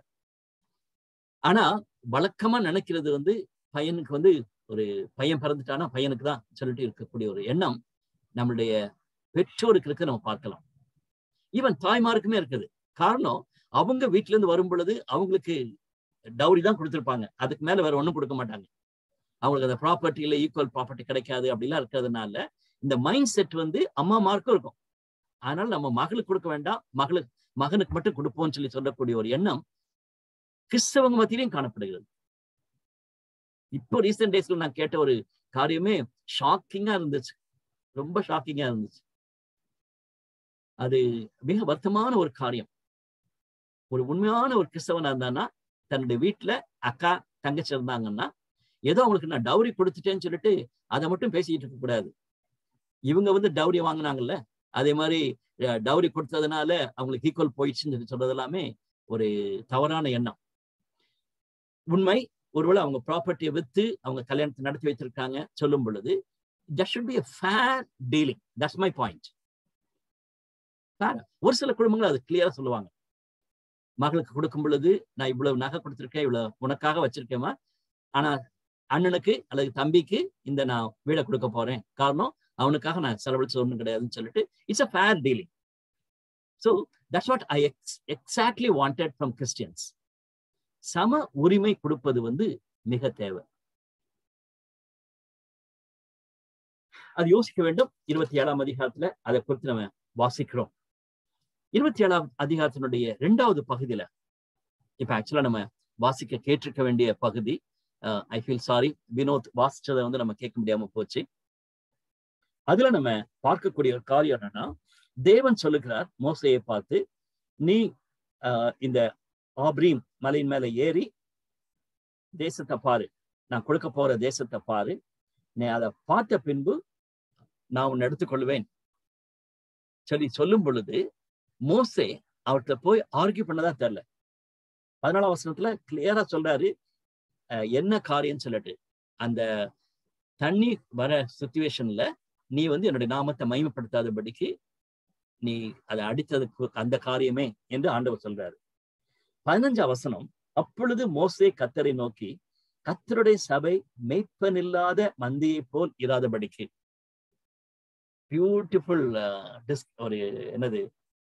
ஆனா வழக்கமா நினைக்கிறது வந்து பையனுக்கு வந்து ஒரு பையன் பிறந்துட்டானா பையனுக்கு தான் சொல்லிட்டு இருக்கக்கூடிய ஒரு எண்ணம் நம்மளுடைய பெற்றோருக்கு இருக்கு நம்ம பார்க்கலாம் ஈவன் தாய்மாருக்குமே இருக்குது காரணம் அவங்க வீட்டுல இருந்து வரும் பொழுது அவங்களுக்கு டவுரி தான் கொடுத்துருப்பாங்க அதுக்கு மேல வேற ஒண்ணும் கொடுக்க மாட்டாங்க அவங்களுக்கு அந்த ப்ராப்பர்ட்டியில ஈக்குவல் ப்ராப்பர்ட்டி கிடைக்காது அப்படிலாம் இருக்கிறதுனால இந்த மைண்ட் செட் வந்து அம்மா மார்க்கும் இருக்கும் அதனால நம்ம மகளுக்கு கொடுக்க வேண்டாம் மகளுக்கு மகனுக்கு மட்டும் கொடுப்போம்னு சொல்லி சொல்லக்கூடிய ஒரு எண்ணம் கிறிஸ்தவங்க மத்தியிலையும் காணப்படுகிறது இப்போ ரீசெண்ட் டேஸ்ல நான் கேட்ட ஒரு காரியமே ஷாக்கிங்கா இருந்துச்சு ரொம்ப ஷாக்கிங்கா இருந்துச்சு அது மிக வருத்தமான ஒரு காரியம் ஒரு உண்மையான ஒரு கிறிஸ்தவனா இருந்தான்னா தன்னுடைய வீட்டுல அக்கா தங்கச்சி இருந்தாங்கன்னா ஏதோ அவங்களுக்கு நான் டவுரி கொடுத்துட்டேன்னு சொல்லிட்டு அதை மட்டும் பேசிக்கிட்டு இருக்க கூடாது இவங்க வந்து டவுரி வாங்கினாங்கல்ல அதே மாதிரி டவுரி கொடுத்ததுனால அவங்களுக்கு ஈக்குவல் போயிடுச்சுன்னு சொல்லி சொல்றது எல்லாமே ஒரு தவறான எண்ணம் உண்மை ஒருவேளை அவங்க ப்ராப்பர்ட்டியை வித்து அவங்க கல்யாணத்தை நடத்தி வைத்திருக்காங்க சொல்லும் பொழுது that should be fair dealing that's my point ஒரு சில குடும்பங்கள் அது கிளியரா சொல்லுவாங்க மகளுக்கு கொடுக்கும் பொழுது நான் இவ்வளவு நகை கொடுத்துருக்கேன் இவ்வளவு உனக்காக வச்சிருக்கேமா ஆனா அண்ணனுக்கு அல்லது தம்பிக்கு இந்த நான் வீடை கொடுக்க போறேன் காரணம் அவனுக்காக நான் செலவழிச்சு ஒன்றும் கிடையாதுன்னு சொல்லிட்டு it's a fair dealing so that's what I ex exactly wanted from Christians சம உரிமை கொடுப்பது வந்து மிக தேவை அது யோசிக்க வேண்டும் இருபத்தி ஏழாம் அதிகாரத்துல அதை குறித்து நம்ம வாசிக்கிறோம் இருபத்தி ஏழாம் அதிகாரத்தினுடைய இரண்டாவது பகுதியில இப்ப ஆக்சுவலா நம்ம வாசிக்க கேட்டிருக்க வேண்டிய பகுதி ஐ ஃபீல் சாரி வினோத் வாசிச்சதை வந்து நம்ம கேட்க முடியாம போச்சு அதுல நம்ம பார்க்கக்கூடிய ஒரு காரியம் என்னன்னா தேவன் சொல்லுகிறார் மோசையை பார்த்து நீ இந்த ஆப்ரீம் மலையின் மேல ஏறி தேசத்தை பாரு நான் கொடுக்க போற தேசத்தை பாரு நீ அதை பார்த்த பின்பு நான் உன்னை எடுத்துக்கொள்வேன் சொல்லி சொல்லும் பொழுது மோசே அவர்கிட்ட போய் ஆர்கியூ பண்ணதா தெரியல பதினாலாம் வசனத்துல கிளியரா சொல்றாரு என்ன காரியம் சொல்லிட்டு அந்த தண்ணி வர சுச்சுவேஷன்ல நீ வந்து என்னுடைய நாமத்தை மகிமைப்படுத்தாதபடிக்கு நீ அதை அடித்ததுக்கு அந்த காரியமே என்று ஆண்டவர் சொல்றாரு பதினஞ்சாம் வசனம் அப்பொழுது மோசே கத்தரை நோக்கி கத்தருடைய சபை மெய்ப்பனில்லாத மந்தியை போல் இராதபடிக்கு பியூட்டிஃபுல் ஒரு என்னது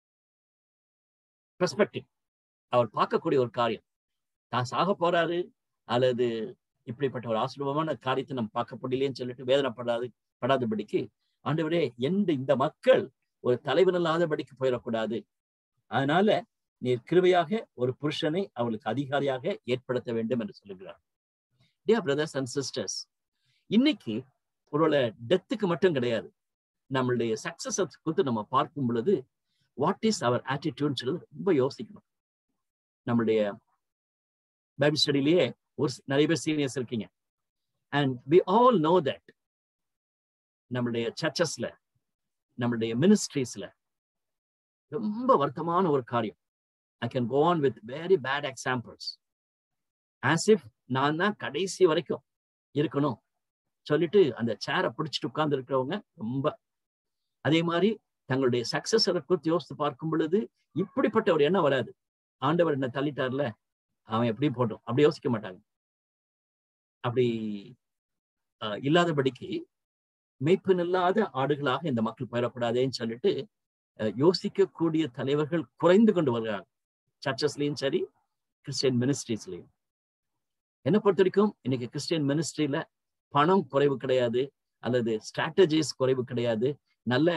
பெர்ஸ்பெக்டிவ் அவர் பார்க்கக்கூடிய ஒரு காரியம் தான் சாக போறாரு அல்லது இப்படிப்பட்ட ஒரு ஆசிரமமான காரியத்தை நம்ம பார்க்க முடியலன்னு சொல்லிட்டு வேதனைப்படாது படாதபடிக்கு ஆண்டவரே எந்த இந்த மக்கள் ஒரு தலைவன் இல்லாதபடிக்கு போயிடக்கூடாது அதனால நீர் கிருவையாக ஒரு புருஷனை அவளுக்கு அதிகாரியாக ஏற்படுத்த வேண்டும் என்று சொல்லுகிறார் டியா பிரதர்ஸ் அண்ட் சிஸ்டர்ஸ் இன்னைக்கு ஒருவேளை டெத்துக்கு மட்டும் கிடையாது நம்மளுடைய சக்சஸ் குறித்து நம்ம பார்க்கும் பொழுது வாட் இஸ் அவர் ஆட்டிடியூட் சொல்லி ரொம்ப யோசிக்கணும் நம்மளுடைய பைபிள் ஸ்டடிலேயே ஒரு நிறைய பேர் சீனியர்ஸ் இருக்கீங்க and we all know that நம்மளுடைய சர்ச்சஸ்ல நம்மளுடைய மினிஸ்ட்ரீஸ்ல ரொம்ப வருத்தமான ஒரு காரியம் I can go on with very bad examples as if நான் தான் கடைசி வரைக்கும் இருக்கணும் சொல்லிட்டு அந்த சேரை பிடிச்சிட்டு உட்கார்ந்து இருக்கிறவங்க ரொம்ப அதே மாதிரி தங்களுடைய சக்சஸரை குறித்து யோசித்து பார்க்கும் பொழுது இப்படிப்பட்ட ஒரு எண்ணம் வராது ஆண்டவர் என்ன தள்ளிட்டார்ல அவன் எப்படி போட்டோம் அப்படி யோசிக்க மாட்டாங்க அப்படி இல்லாதபடிக்கு மெய்ப்பன் இல்லாத ஆடுகளாக இந்த மக்கள் பயிரக்கூடாதேன்னு சொல்லிட்டு யோசிக்கக்கூடிய தலைவர்கள் குறைந்து கொண்டு வருகிறாங்க சர்ச்சஸ்லயும் சரி கிறிஸ்டியன் மினிஸ்ட்ரிஸ்லயும் என்ன பொறுத்த வரைக்கும் இன்னைக்கு கிறிஸ்டியன் மினிஸ்ட்ரியில பணம் குறைவு கிடையாது அல்லது ஸ்ட்ராட்டஜிஸ் குறைவு கிடையாது நல்ல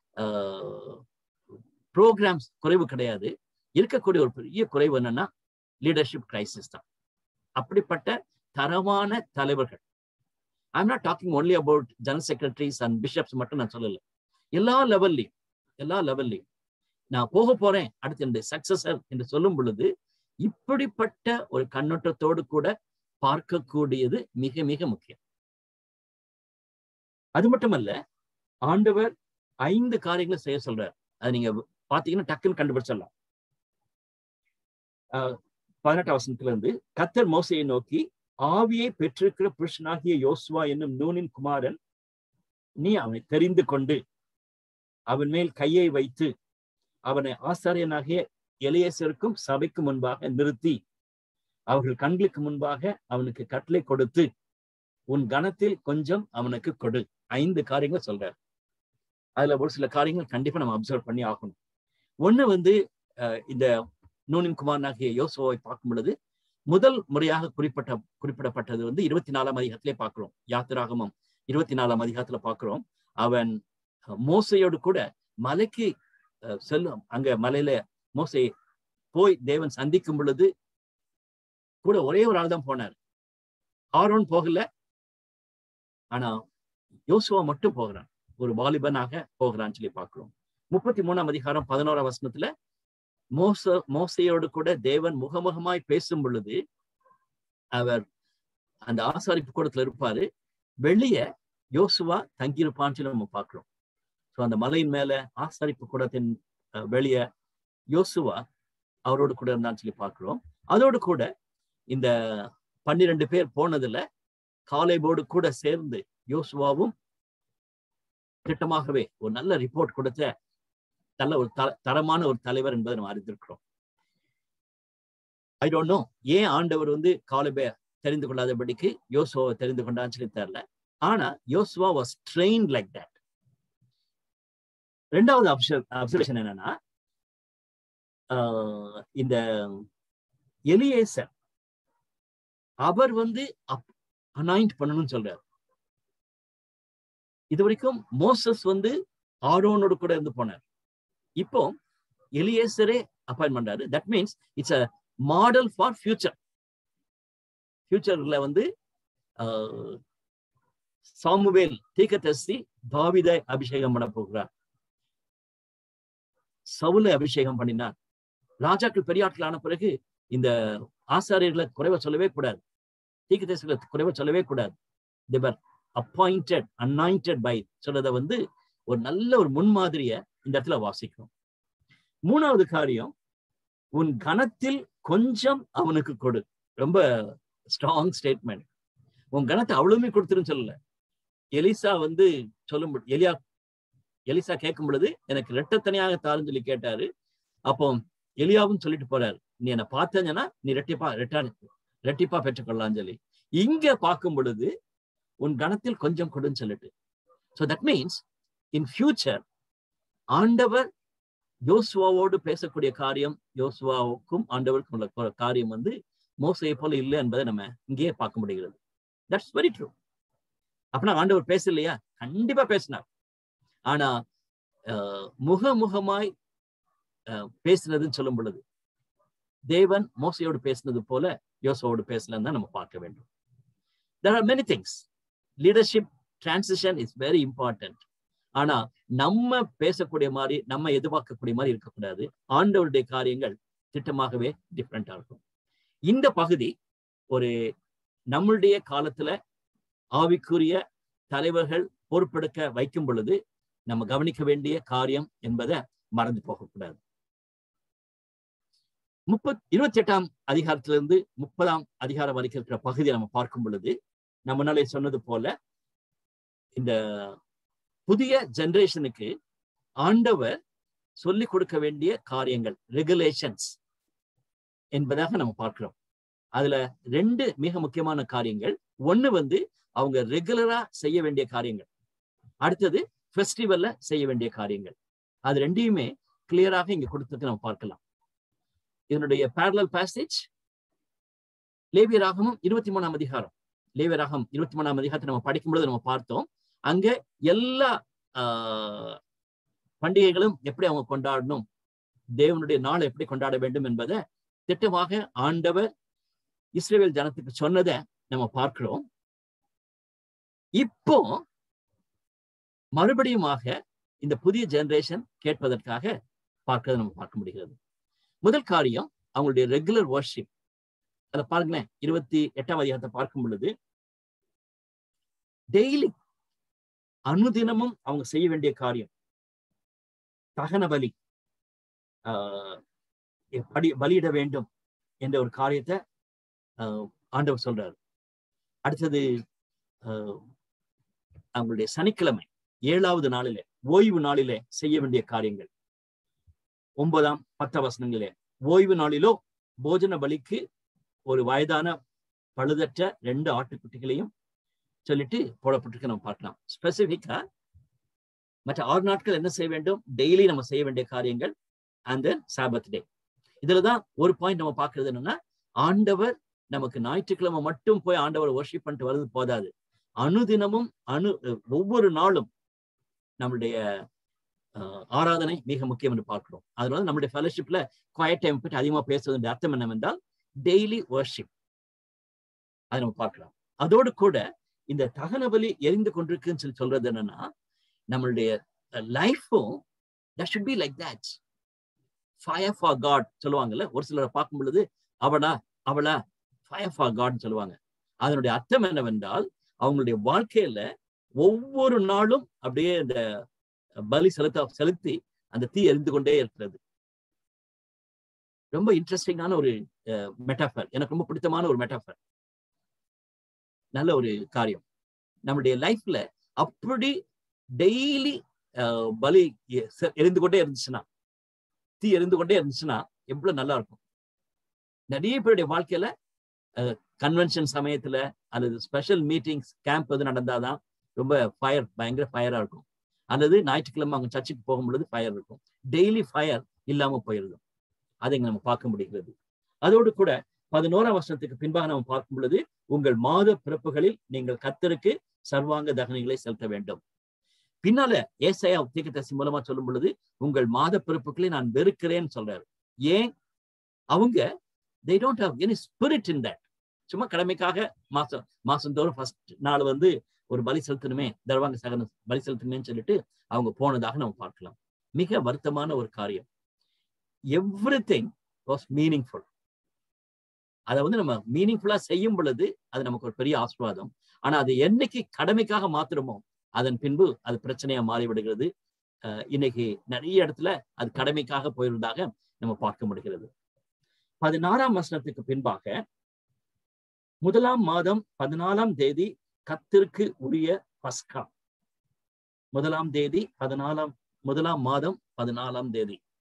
ப்ரோக்ராம்ஸ் குறைவு கிடையாது இருக்கக்கூடிய ஒரு பெரிய குறைவு என்னன்னா லீடர்ஷிப் கிரைசிஸ் தான் அப்படிப்பட்ட தரமான தலைவர்கள் I'm not talking only about general secretaries and bishops மட்டும் நான் சொல்லல எல்லா லெவல்லையும் எல்லா லெவல்லையும் நான் போக போறேன் அடுத்து என்னுடைய சக்சஸர் என்று சொல்லும் பொழுது இப்படிப்பட்ட ஒரு கண்ணோட்டத்தோடு கூட பார்க்கக்கூடியது மிக மிக முக்கியம் அது மட்டுமல்ல ஆண்டவர் ஐந்து காரியங்களை செய்ய சொல்றார் அது நீங்க பாத்தீங்கன்னா டக்குன்னு கண்டுபிடிச்சிடலாம் பதினெட்டு வசனத்துல இருந்து கத்தர் மோசையை நோக்கி ஆவியை பெற்றிருக்கிற புருஷனாகிய யோசுவா என்னும் நூனின் குமாரன் நீ அவனை தெரிந்து கொண்டு அவன் மேல் கையை வைத்து அவனை ஆசாரியனாகிய எலியேசருக்கும் சபைக்கு முன்பாக நிறுத்தி அவர்கள் கண்களுக்கு முன்பாக அவனுக்கு கட்டளை கொடுத்து உன் கணத்தில் கொஞ்சம் அவனுக்கு கொடு ஐந்து காரியங்கள் சொல்றார் அதுல ஒரு சில காரியங்கள் கண்டிப்பா நம்ம அப்சர்வ் பண்ணி ஆகணும் ஒண்ணு வந்து இந்த நூனின் குமாரனாகிய யோசுவாவை பார்க்கும் பொழுது முதல் முறையாக குறிப்பிட்ட குறிப்பிடப்பட்டது வந்து இருபத்தி நாலாம் அதிகாரத்திலே பார்க்கிறோம் யாத்திராகமம் இருபத்தி நாலாம் அதிகாரத்துல பார்க்கிறோம் அவன் மோசையோடு கூட மலைக்கு செல்லும் அங்க மலையில மோசை போய் தேவன் சந்திக்கும் பொழுது கூட ஒரே ஒரு ஆள் தான் போனார் ஆரோன் போகல ஆனா யோசுவா மட்டும் போகிறான் ஒரு வாலிபனாக போகிறான்னு சொல்லி பார்க்கிறோம் முப்பத்தி மூணாம் அதிகாரம் பதினோராம் வசனத்துல மோச மோசையோடு கூட தேவன் முகமுகமாய் பேசும் பொழுது அவர் அந்த ஆசாரிப்பு கூடத்துல இருப்பாரு வெளிய யோசுவா தங்கியிருப்பான்னு சொல்லி நம்ம பார்க்கிறோம் ஸோ அந்த மலையின் மேல ஆசாரிப்பு கூடத்தின் வெளிய யோசுவா அவரோடு கூட இருந்தான்னு சொல்லி பார்க்கிறோம் அதோடு கூட இந்த பன்னிரெண்டு பேர் போனதுல காலேபோடு கூட சேர்ந்து யோசுவாவும் திட்டமாகவே ஒரு நல்ல ரிப்போர்ட் கொடுத்த நல்ல ஒரு த தரமான ஒரு தலைவர் என்பதை நம்ம அறிந்திருக்கிறோம் ஐ டோன்ட் நோ ஏன் ஆண்டவர் வந்து காலபே தெரிந்து கொள்ளாதபடிக்கு யோசுவாவை தெரிந்து கொண்டான்னு சொல்லி தெரியல ஆனா யோசுவா வாஸ் ட்ரெயின் லைக் தட் ரெண்டாவது அப்சர்வேஷன் என்னன்னா இந்த எலியேசர் அவர் வந்து அனாயிண்ட் பண்ணணும்னு சொல்றாரு இது வரைக்கும் மோசஸ் வந்து ஆரோனோடு கூட இருந்து போனார் இப்போ எலியேசரே அப்பாயின் பண்றாரு that means it's a model for future ஃபியூச்சர்ல வந்து சாமுவேல் தீக்கதஸ்தி தாவிதை அபிஷேகம் பண்ண போகிறார் சவுலை அபிஷேகம் பண்ணினார் ராஜாக்கள் பெரியாட்கள் ஆன பிறகு இந்த ஆசாரியர்களை குறைவ சொல்லவே கூடாது தீக்கதேசங்களை குறைவ சொல்லவே கூடாது தேவர் அப்பாயிண்டட் அன்னாயிண்டட் பை சொல்றத வந்து ஒரு நல்ல ஒரு முன்மாதிரிய இந்த இடத்துல வாசிக்கும் மூணாவது காரியம் உன் கணத்தில் கொஞ்சம் அவனுக்கு கொடு ரொம்ப ஸ்ட்ராங் ஸ்டேட்மெண்ட் உன் கணத்தை அவ்வளவுமே கொடுத்துருன்னு சொல்லல எலிசா வந்து சொல்லும் எலியா எலிசா கேட்கும் பொழுது எனக்கு ரெட்டத்தனியாக தாருன்னு சொல்லி கேட்டாரு அப்போ எலியாவும் சொல்லிட்டு போறாரு நீ என்னை பார்த்தேன்னா நீ ரெட்டிப்பா ரெட்டா ரெட்டிப்பா பெற்றுக்கொள்ளலாம்னு சொல்லி இங்க பார்க்கும் பொழுது உன் கணத்தில் கொஞ்சம் கொடுன்னு சொல்லிட்டு so that means in future ஆண்டவர் யோசுவாவோடு பேசக்கூடிய காரியம் யோசுவாவுக்கும் ஆண்டவருக்கும் உள்ள காரியம் வந்து மோசையை போல இல்லை என்பதை நம்ம இங்கேயே பார்க்க முடிகிறது தட்ஸ் வெரி ட்ரூ அப்படின்னா ஆண்டவர் பேசலையா கண்டிப்பா பேசினார் ஆனா முகமுகமாய் பேசினதுன்னு சொல்லும் பொழுது தேவன் மோசையோடு பேசினது போல யோசுவோடு பேசலன்னு தான் நம்ம பார்க்க வேண்டும் there are many things leadership transition is very important ஆனா நம்ம பேசக்கூடிய மாதிரி நம்ம எதிர்பார்க்கக்கூடிய மாதிரி இருக்கக்கூடாது ஆண்டவருடைய காரியங்கள் திட்டமாகவே டிஃப்ரெண்டா இருக்கும் இந்த பகுதி ஒரு நம்மளுடைய காலத்துல ஆவிக்குரிய தலைவர்கள் பொறுப்பெடுக்க வைக்கும் பொழுது நம்ம கவனிக்க வேண்டிய காரியம் என்பதை மறந்து போகக்கூடாது முப்பத் இருபத்தி எட்டாம் அதிகாரத்திலிருந்து முப்பதாம் அதிகாரம் வரைக்கும் இருக்கிற பகுதியை நம்ம பார்க்கும் பொழுது நம்ம முன்னாலே சொன்னது போல இந்த புதிய ஜெனரேஷனுக்கு ஆண்டவர் சொல்லிக் கொடுக்க வேண்டிய காரியங்கள் ரெகுலேஷன்ஸ் என்பதாக நம்ம பார்க்கிறோம் அதுல ரெண்டு மிக முக்கியமான காரியங்கள் ஒண்ணு வந்து அவங்க ரெகுலரா செய்ய வேண்டிய காரியங்கள் அடுத்தது ஃபெஸ்டிவல்ல செய்ய வேண்டிய காரியங்கள் அது ரெண்டையுமே கிளியராக இங்க கொடுத்தது நம்ம பார்க்கலாம் இதனுடைய பேரலல் பேசேஜ் லேவியராகமும் இருபத்தி மூணாம் அதிகாரம் லேவியராகம் இருபத்தி மூணாம் அதிகாரத்தை நம்ம படிக்கும் பொழுது நம்ம பார்த்தோம் அங்க எல்லா பண்டிகைகளும் எப்படி அவங்க கொண்டாடணும் தேவனுடைய நாள் எப்படி கொண்டாட வேண்டும் என்பதை திட்டமாக ஆண்டவர் இஸ்ரேல் ஜனத்துக்கு சொன்னதை நம்ம பார்க்கிறோம் இப்போ மறுபடியுமாக இந்த புதிய ஜெனரேஷன் கேட்பதற்காக பார்க்கறதை நம்ம பார்க்க முடிகிறது முதல் காரியம் அவங்களுடைய ரெகுலர் வர்ஷிப் அதை பாருங்களேன் இருபத்தி எட்டாம் அதிகாரத்தை பார்க்கும் பொழுது டெய்லி அனுதினமும் அவங்க செய்ய வேண்டிய காரியம் தகன பலி படி பலியிட வேண்டும் என்ற ஒரு காரியத்தை ஆண்டவர் சொல்றாரு அடுத்தது அவங்களுடைய சனிக்கிழமை ஏழாவது நாளிலே ஓய்வு நாளிலே செய்ய வேண்டிய காரியங்கள் ஒன்பதாம் பத்த வசனங்களே ஓய்வு நாளிலோ போஜன பலிக்கு ஒரு வயதான பழுதற்ற ரெண்டு ஆட்டுக்குட்டிகளையும் சொல்லிட்டு போடப்பட்டிருக்க நம்ம பார்க்கலாம் ஸ்பெசிபிக்கா மற்ற ஆறு நாட்கள் என்ன செய்ய வேண்டும் டெய்லி நம்ம செய்ய வேண்டிய காரியங்கள் அண்ட் தென் சாபத் டே இதுலதான் ஒரு பாயிண்ட் நம்ம பார்க்கறது என்னன்னா ஆண்டவர் நமக்கு ஞாயிற்றுக்கிழமை மட்டும் போய் ஆண்டவர் ஒர்ஷிப் பண்ணிட்டு வருது போதாது அனுதினமும் அணு ஒவ்வொரு நாளும் நம்மளுடைய ஆராதனை மிக முக்கியம் என்று பார்க்கிறோம் அதனால நம்மளுடைய ஃபெலோஷிப்ல குவாய்ட் டைம் பற்றி அதிகமா பேசுவதன் அர்த்தம் என்னவென்றால் டெய்லி ஒர்ஷிப் அதை நம்ம பார்க்கலாம் அதோடு கூட இந்த தகன பலி எரிந்து கொண்டிருக்குன்னு சொல்லி சொல்றது என்னன்னா நம்மளுடைய லைஃபும் that should be like that fire for God சொல்லுவாங்கல்ல ஒரு சிலரை பார்க்கும் பொழுது அவனா அவளா ஃபயர் ஃபார் காட்னு சொல்லுவாங்க அதனுடைய அர்த்தம் என்னவென்றால் அவங்களுடைய வாழ்க்கையில ஒவ்வொரு நாளும் அப்படியே இந்த பலி செலுத்த செலுத்தி அந்த தீ எரிந்து கொண்டே இருக்கிறது ரொம்ப இன்ட்ரெஸ்டிங்கான ஒரு மெட்டாஃபர் எனக்கு ரொம்ப பிடித்தமான ஒரு மெட்டாஃபர் நல்ல ஒரு காரியம் நம்மளுடைய லைஃப்ல அப்படி டெய்லி பலி எரிந்து கொண்டே இருந்துச்சுன்னா தீ எரிந்து கொண்டே இருந்துச்சுன்னா எவ்வளவு நல்லா இருக்கும் நிறைய பேருடைய வாழ்க்கையில கன்வென்ஷன் சமயத்துல அல்லது ஸ்பெஷல் மீட்டிங்ஸ் கேம்ப் எது நடந்தாதான் ரொம்ப ஃபயர் பயங்கர ஃபயரா இருக்கும் அல்லது ஞாயிற்றுக்கிழமை அவங்க சர்ச்சுக்கு போகும் பொழுது ஃபயர் இருக்கும் டெய்லி ஃபயர் இல்லாம போயிருது அதை இங்க நம்ம பார்க்க முடிகிறது அதோடு கூட பதினோராம் வருஷத்துக்கு பின்பாக நாம் பார்க்கும் பொழுது உங்கள் மாத பிறப்புகளில் நீங்கள் கத்தருக்கு சர்வாங்க தகனைகளை செலுத்த வேண்டும் பின்னால ஏசையா தீர்க்கதரிசி மூலமா சொல்லும் பொழுது உங்கள் மாத பிறப்புகளை நான் வெறுக்கிறேன்னு சொல்றாரு ஏன் அவங்க they don't have any spirit in that சும்மா கடமைக்காக மாசம் மாசந்தோறும் ஃபர்ஸ்ட் நாள் வந்து ஒரு பலி செலுத்தணுமே தர்வாங்க சகனம் பலி செலுத்தணுமேன்னு சொல்லிட்டு அவங்க போனதாக நம்ம பார்க்கலாம் மிக வருத்தமான ஒரு காரியம் எவ்ரி திங் வாஸ் மீனிங்ஃபுல் அதை வந்து நம்ம மீனிங்ஃபுல்லா செய்யும் பொழுது அது நமக்கு ஒரு பெரிய ஆசீர்வாதம் ஆனா அது என்னைக்கு கடமைக்காக மாத்திரமோ அதன் பின்பு அது பிரச்சனையா மாறிவிடுகிறது அஹ் இன்னைக்கு நிறைய இடத்துல அது கடமைக்காக போயிருந்ததாக நம்ம பார்க்க முடிகிறது பதினாறாம் வசனத்துக்கு பின்பாக முதலாம் மாதம் பதினாலாம் தேதி கத்திற்கு உரிய பஸ்கா முதலாம் தேதி பதினாலாம் முதலாம் மாதம் பதினாலாம் தேதி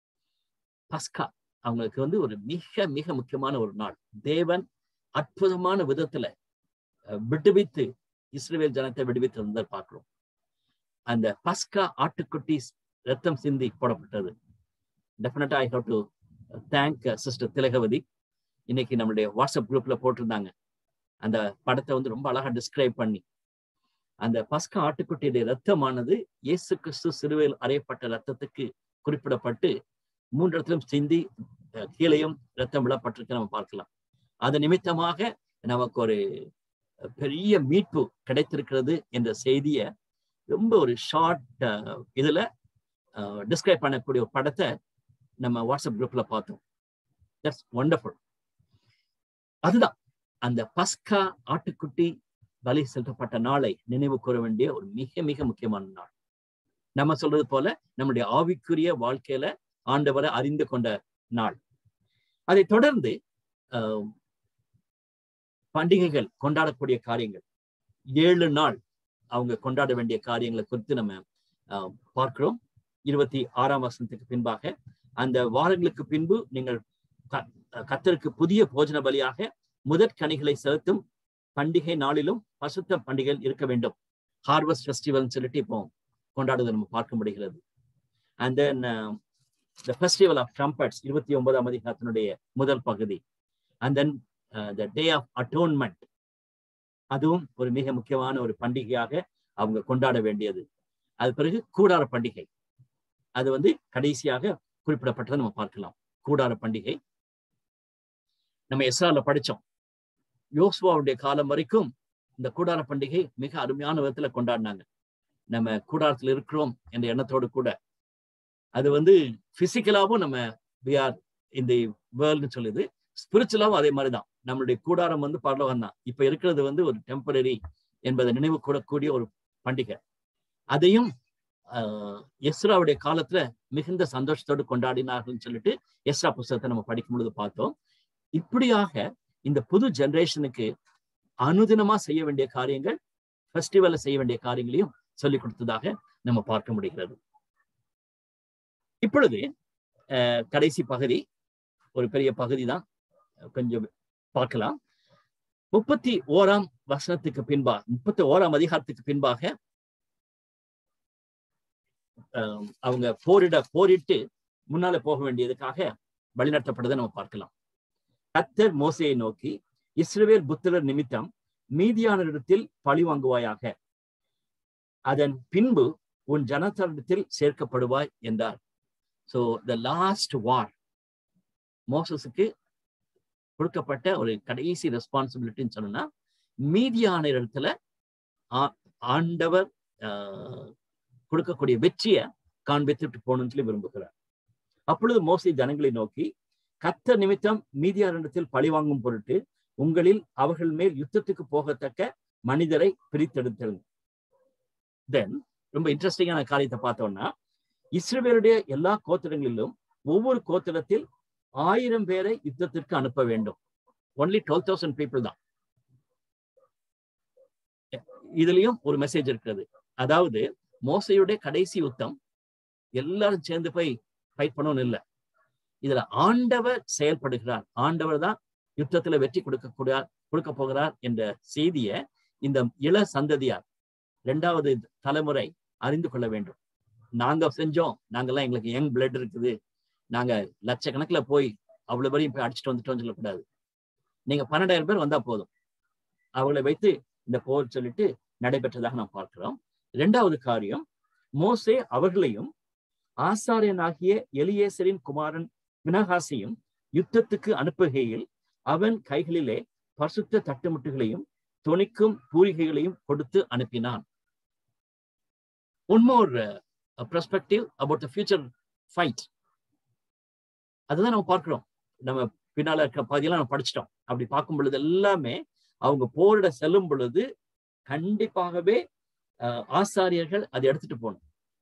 பஸ்கா அவங்களுக்கு வந்து ஒரு மிக மிக முக்கியமான ஒரு நாள் தேவன் அற்புதமான விதத்துல அஹ், விடுவித்து இஸ்ரேல் ஜனத்தை விடுவித்து இருந்தார் பார்க்கிறோம் அந்த பஸ்கா ஆட்டுக்குட்டி ரத்தம் சிந்தி போடப்பட்டது டெஃபினட்டா I have to thank sister Thilagavathi இன்னைக்கு நம்மளுடைய வாட்ஸ்அப் குரூப்ல போட்டிருந்தாங்க அந்த படத்தை வந்து ரொம்ப அழகா டிஸ்கிரைப் பண்ணி அந்த பஸ்கா ஆட்டுக்குட்டியுடைய ரத்தமானது இயேசு கிறிஸ்து சிறுவையில் அறையப்பட்ட ரத்தத்துக்கு குறிப்பிடப்பட்டு மூன்று இடத்திலும் சிந்தி அஹ், கீழையும் ரத்தம் விடப்பட்டிருக்கு நம்ம பார்க்கலாம் அது நிமித்தமாக நமக்கு ஒரு பெரிய மீட்பு கிடைத்திருக்கிறது என்ற செய்தியை ரொம்ப ஒரு ஷார்ட் இதுல டிஸ்கிரைப் பண்ணக்கூடிய ஒரு படத்தை நம்ம வாட்ஸ்அப் குரூப்ல பார்த்தோம் தட்ஸ் ஒண்டர்ஃபுல் அதுதான் அந்த பஸ்கா ஆட்டுக்குட்டி பலி செலுத்தப்பட்ட நாளை நினைவு கூற வேண்டிய ஒரு மிக மிக முக்கியமான நாள் நம்ம சொல்றது போல நம்முடைய ஆவிக்குரிய வாழ்க்கையில ஆண்டவரை அறிந்து கொண்ட நாள் அதை தொடர்ந்து ஆஹ், பண்டிகைகள் கொண்டாடக்கூடிய காரியங்கள் ஏழு நாள் அவங்க கொண்டாட வேண்டிய காரியங்களை குறித்து நம்ம ஆஹ், பார்க்கிறோம் இருபத்தி ஆறாம் வருஷத்துக்கு பின்பாக அந்த வாரங்களுக்கு பின்பு நீங்கள் க- கர்த்தருக்கு புதிய போஜன பலியாக முதற் கனிகளை செலுத்தும் பண்டிகை நாளிலும் பசுத்த பண்டிகைகள் இருக்க வேண்டும் ஹார்வெஸ்ட் ஃபெஸ்டிவல்னு சொல்லிட்டு இப்போ கொண்டாடுவதை நம்ம பார்க்க முடிகிறது and then the festival of trumpets இருபத்தி ஒன்பதாம் அதிகாரத்தினுடைய முதல் பகுதி and then the day of atonement அதுவும் ஒரு மிக முக்கியமான ஒரு பண்டிகையாக அவங்க கொண்டாட வேண்டியது அது பிறகு கூடார பண்டிகை அது வந்து கடைசியாக குறிப்பிடப்பட்டதை நம்ம பார்க்கலாம் கூடார பண்டிகை நம்ம எஸ்ஆர்ல படிச்சோம் யோசுவாவுடைய காலம் வரைக்கும் இந்த கூடார பண்டிகை மிக அருமையான விதத்துல கொண்டாடினாங்க நம்ம கூடாரத்துல இருக்கிறோம் என்ற எண்ணத்தோடு கூட அது வந்து பிசிக்கலாவும் நம்ம வி ஆர் இந்த வேர்ல்டுன்னு சொல்லுது ஸ்பிரிச்சுவலாவும் அதே மாதிரிதான் நம்மளுடைய கூடாரம் வந்து பரலோகம் தான் இப்ப இருக்கிறது வந்து ஒரு டெம்பரரி என்பதை நினைவு கூடக்கூடிய ஒரு பண்டிகை அதையும் ஆஹ், எஸ்ராவுடைய காலத்துல மிகுந்த சந்தோஷத்தோடு கொண்டாடினார்கள்னு சொல்லிட்டு எஸ்ரா புஸ்தகத்தை நம்ம படிக்கும் பொழுது பார்த்தோம் இப்படியாக இந்த புது ஜெனரேஷனுக்கு அனுதினமா செய்ய வேண்டிய காரியங்கள் ஃபெஸ்டிவல்ல செய்ய வேண்டிய காரியங்களையும் சொல்லிக் கொடுத்ததாக நம்ம பார்க்க முடிகிறது இப்பொழுது அஹ், கடைசி பகுதி ஒரு பெரிய பகுதி தான் கொஞ்சம் பார்க்கலாம் முப்பத்தி ஓராம் வசனத்துக்கு பின்பா முப்பத்தி ஓராம் அதிகாரத்துக்கு பின்பாக அஹ், அவங்க போரிட போரிட்டு முன்னால போக வேண்டியதுக்காக வழிநடத்தப்படுறதை நம்ம பார்க்கலாம் கத்தர் மோசையை நோக்கி இஸ்ரவேல் புத்திரர் நிமித்தம் மீதியானரிடத்தில் பழி வாங்குவாயாக அதன் பின்பு உன் ஜனத்தரிடத்தில் சேர்க்கப்படுவாய் என்றார் சோ த லாஸ்ட் வார் மோசஸுக்கு கொடுக்கப்பட்ட ஒரு கடைசி ரெஸ்பான்சிபிலிட்டின்னு சொன்னா மீதியான இடத்துல ஆ- ஆண்டவர் ஆஹ், கொடுக்கக்கூடிய வெற்றியை காண்பித்துட்டு போகணும்னு சொல்லி விரும்புகிறார் அப்பொழுது மோசை ஜனங்களை நோக்கி கத்த நிமித்தம் மீதியாரிடத்தில் பழி வாங்கும் பொருட்டு உங்களில் அவர்கள் மேல் யுத்தத்துக்கு போகத்தக்க மனிதரை பிரித்தெடுத்தல் தென் ரொம்ப இன்ட்ரெஸ்டிங்கான காரியத்தை பார்த்தோம்னா இஸ்ரவேலுடைய எல்லா கோத்திரங்களிலும் ஒவ்வொரு கோத்திரத்தில் ஆயிரம் பேரை யுத்தத்திற்கு அனுப்ப வேண்டும் ஒன்லி டுவெல் தௌசண்ட் பீப்புள் தான் இதுலயும் ஒரு மெசேஜ் இருக்கிறது அதாவது மோசையுடைய கடைசி யுத்தம் எல்லாரும் சேர்ந்து போய் ஃபைட் பண்ணணும் இல்லை இதுல ஆண்டவர் செயல்படுகிறார் ஆண்டவர் தான் யுத்தத்துல வெற்றி கொடுக்க கொடுக்க போகிறார் என்ற செய்தியை இந்த இள சந்ததியார் இரண்டாவது தலைமுறை அறிந்து கொள்ள வேண்டும் நாங்க செஞ்சோம் நாங்கெல்லாம் எங்களுக்கு யங் பிளட் இருக்குது நாங்க லட்சக்கணக்குல போய் அவ்வளவு பேரையும் போய் அடிச்சுட்டு வந்துட்டோம்னு சொல்லக்கூடாது நீங்க பன்னெண்டாயிரம் பேர் வந்தா போதும் அவர்களை வைத்து இந்த போர் சொல்லிட்டு நடைபெற்றதாக நாம் பார்க்கிறோம் இரண்டாவது காரியம் மோசே அவர்களையும் ஆசாரியனாகிய எலியேசரின் குமாரன் வினகாசையும் யுத்தத்துக்கு அனுப்புகையில் அவன் கைகளிலே பசுத்த தட்டுமுட்டுகளையும் துணிக்கும் பூரிகைகளையும் கொடுத்து அனுப்பினான் one more perspective about the future fight அதுதான் நம்ம பார்க்கிறோம் நம்ம பின்னால இருக்கிற பகுதியெல்லாம் நம்ம படிச்சிட்டோம் அப்படி பார்க்கும் பொழுது எல்லாமே அவங்க போரிட செல்லும் பொழுது கண்டிப்பாகவே ஆசாரியர்கள் அதை எடுத்துட்டு போகணும்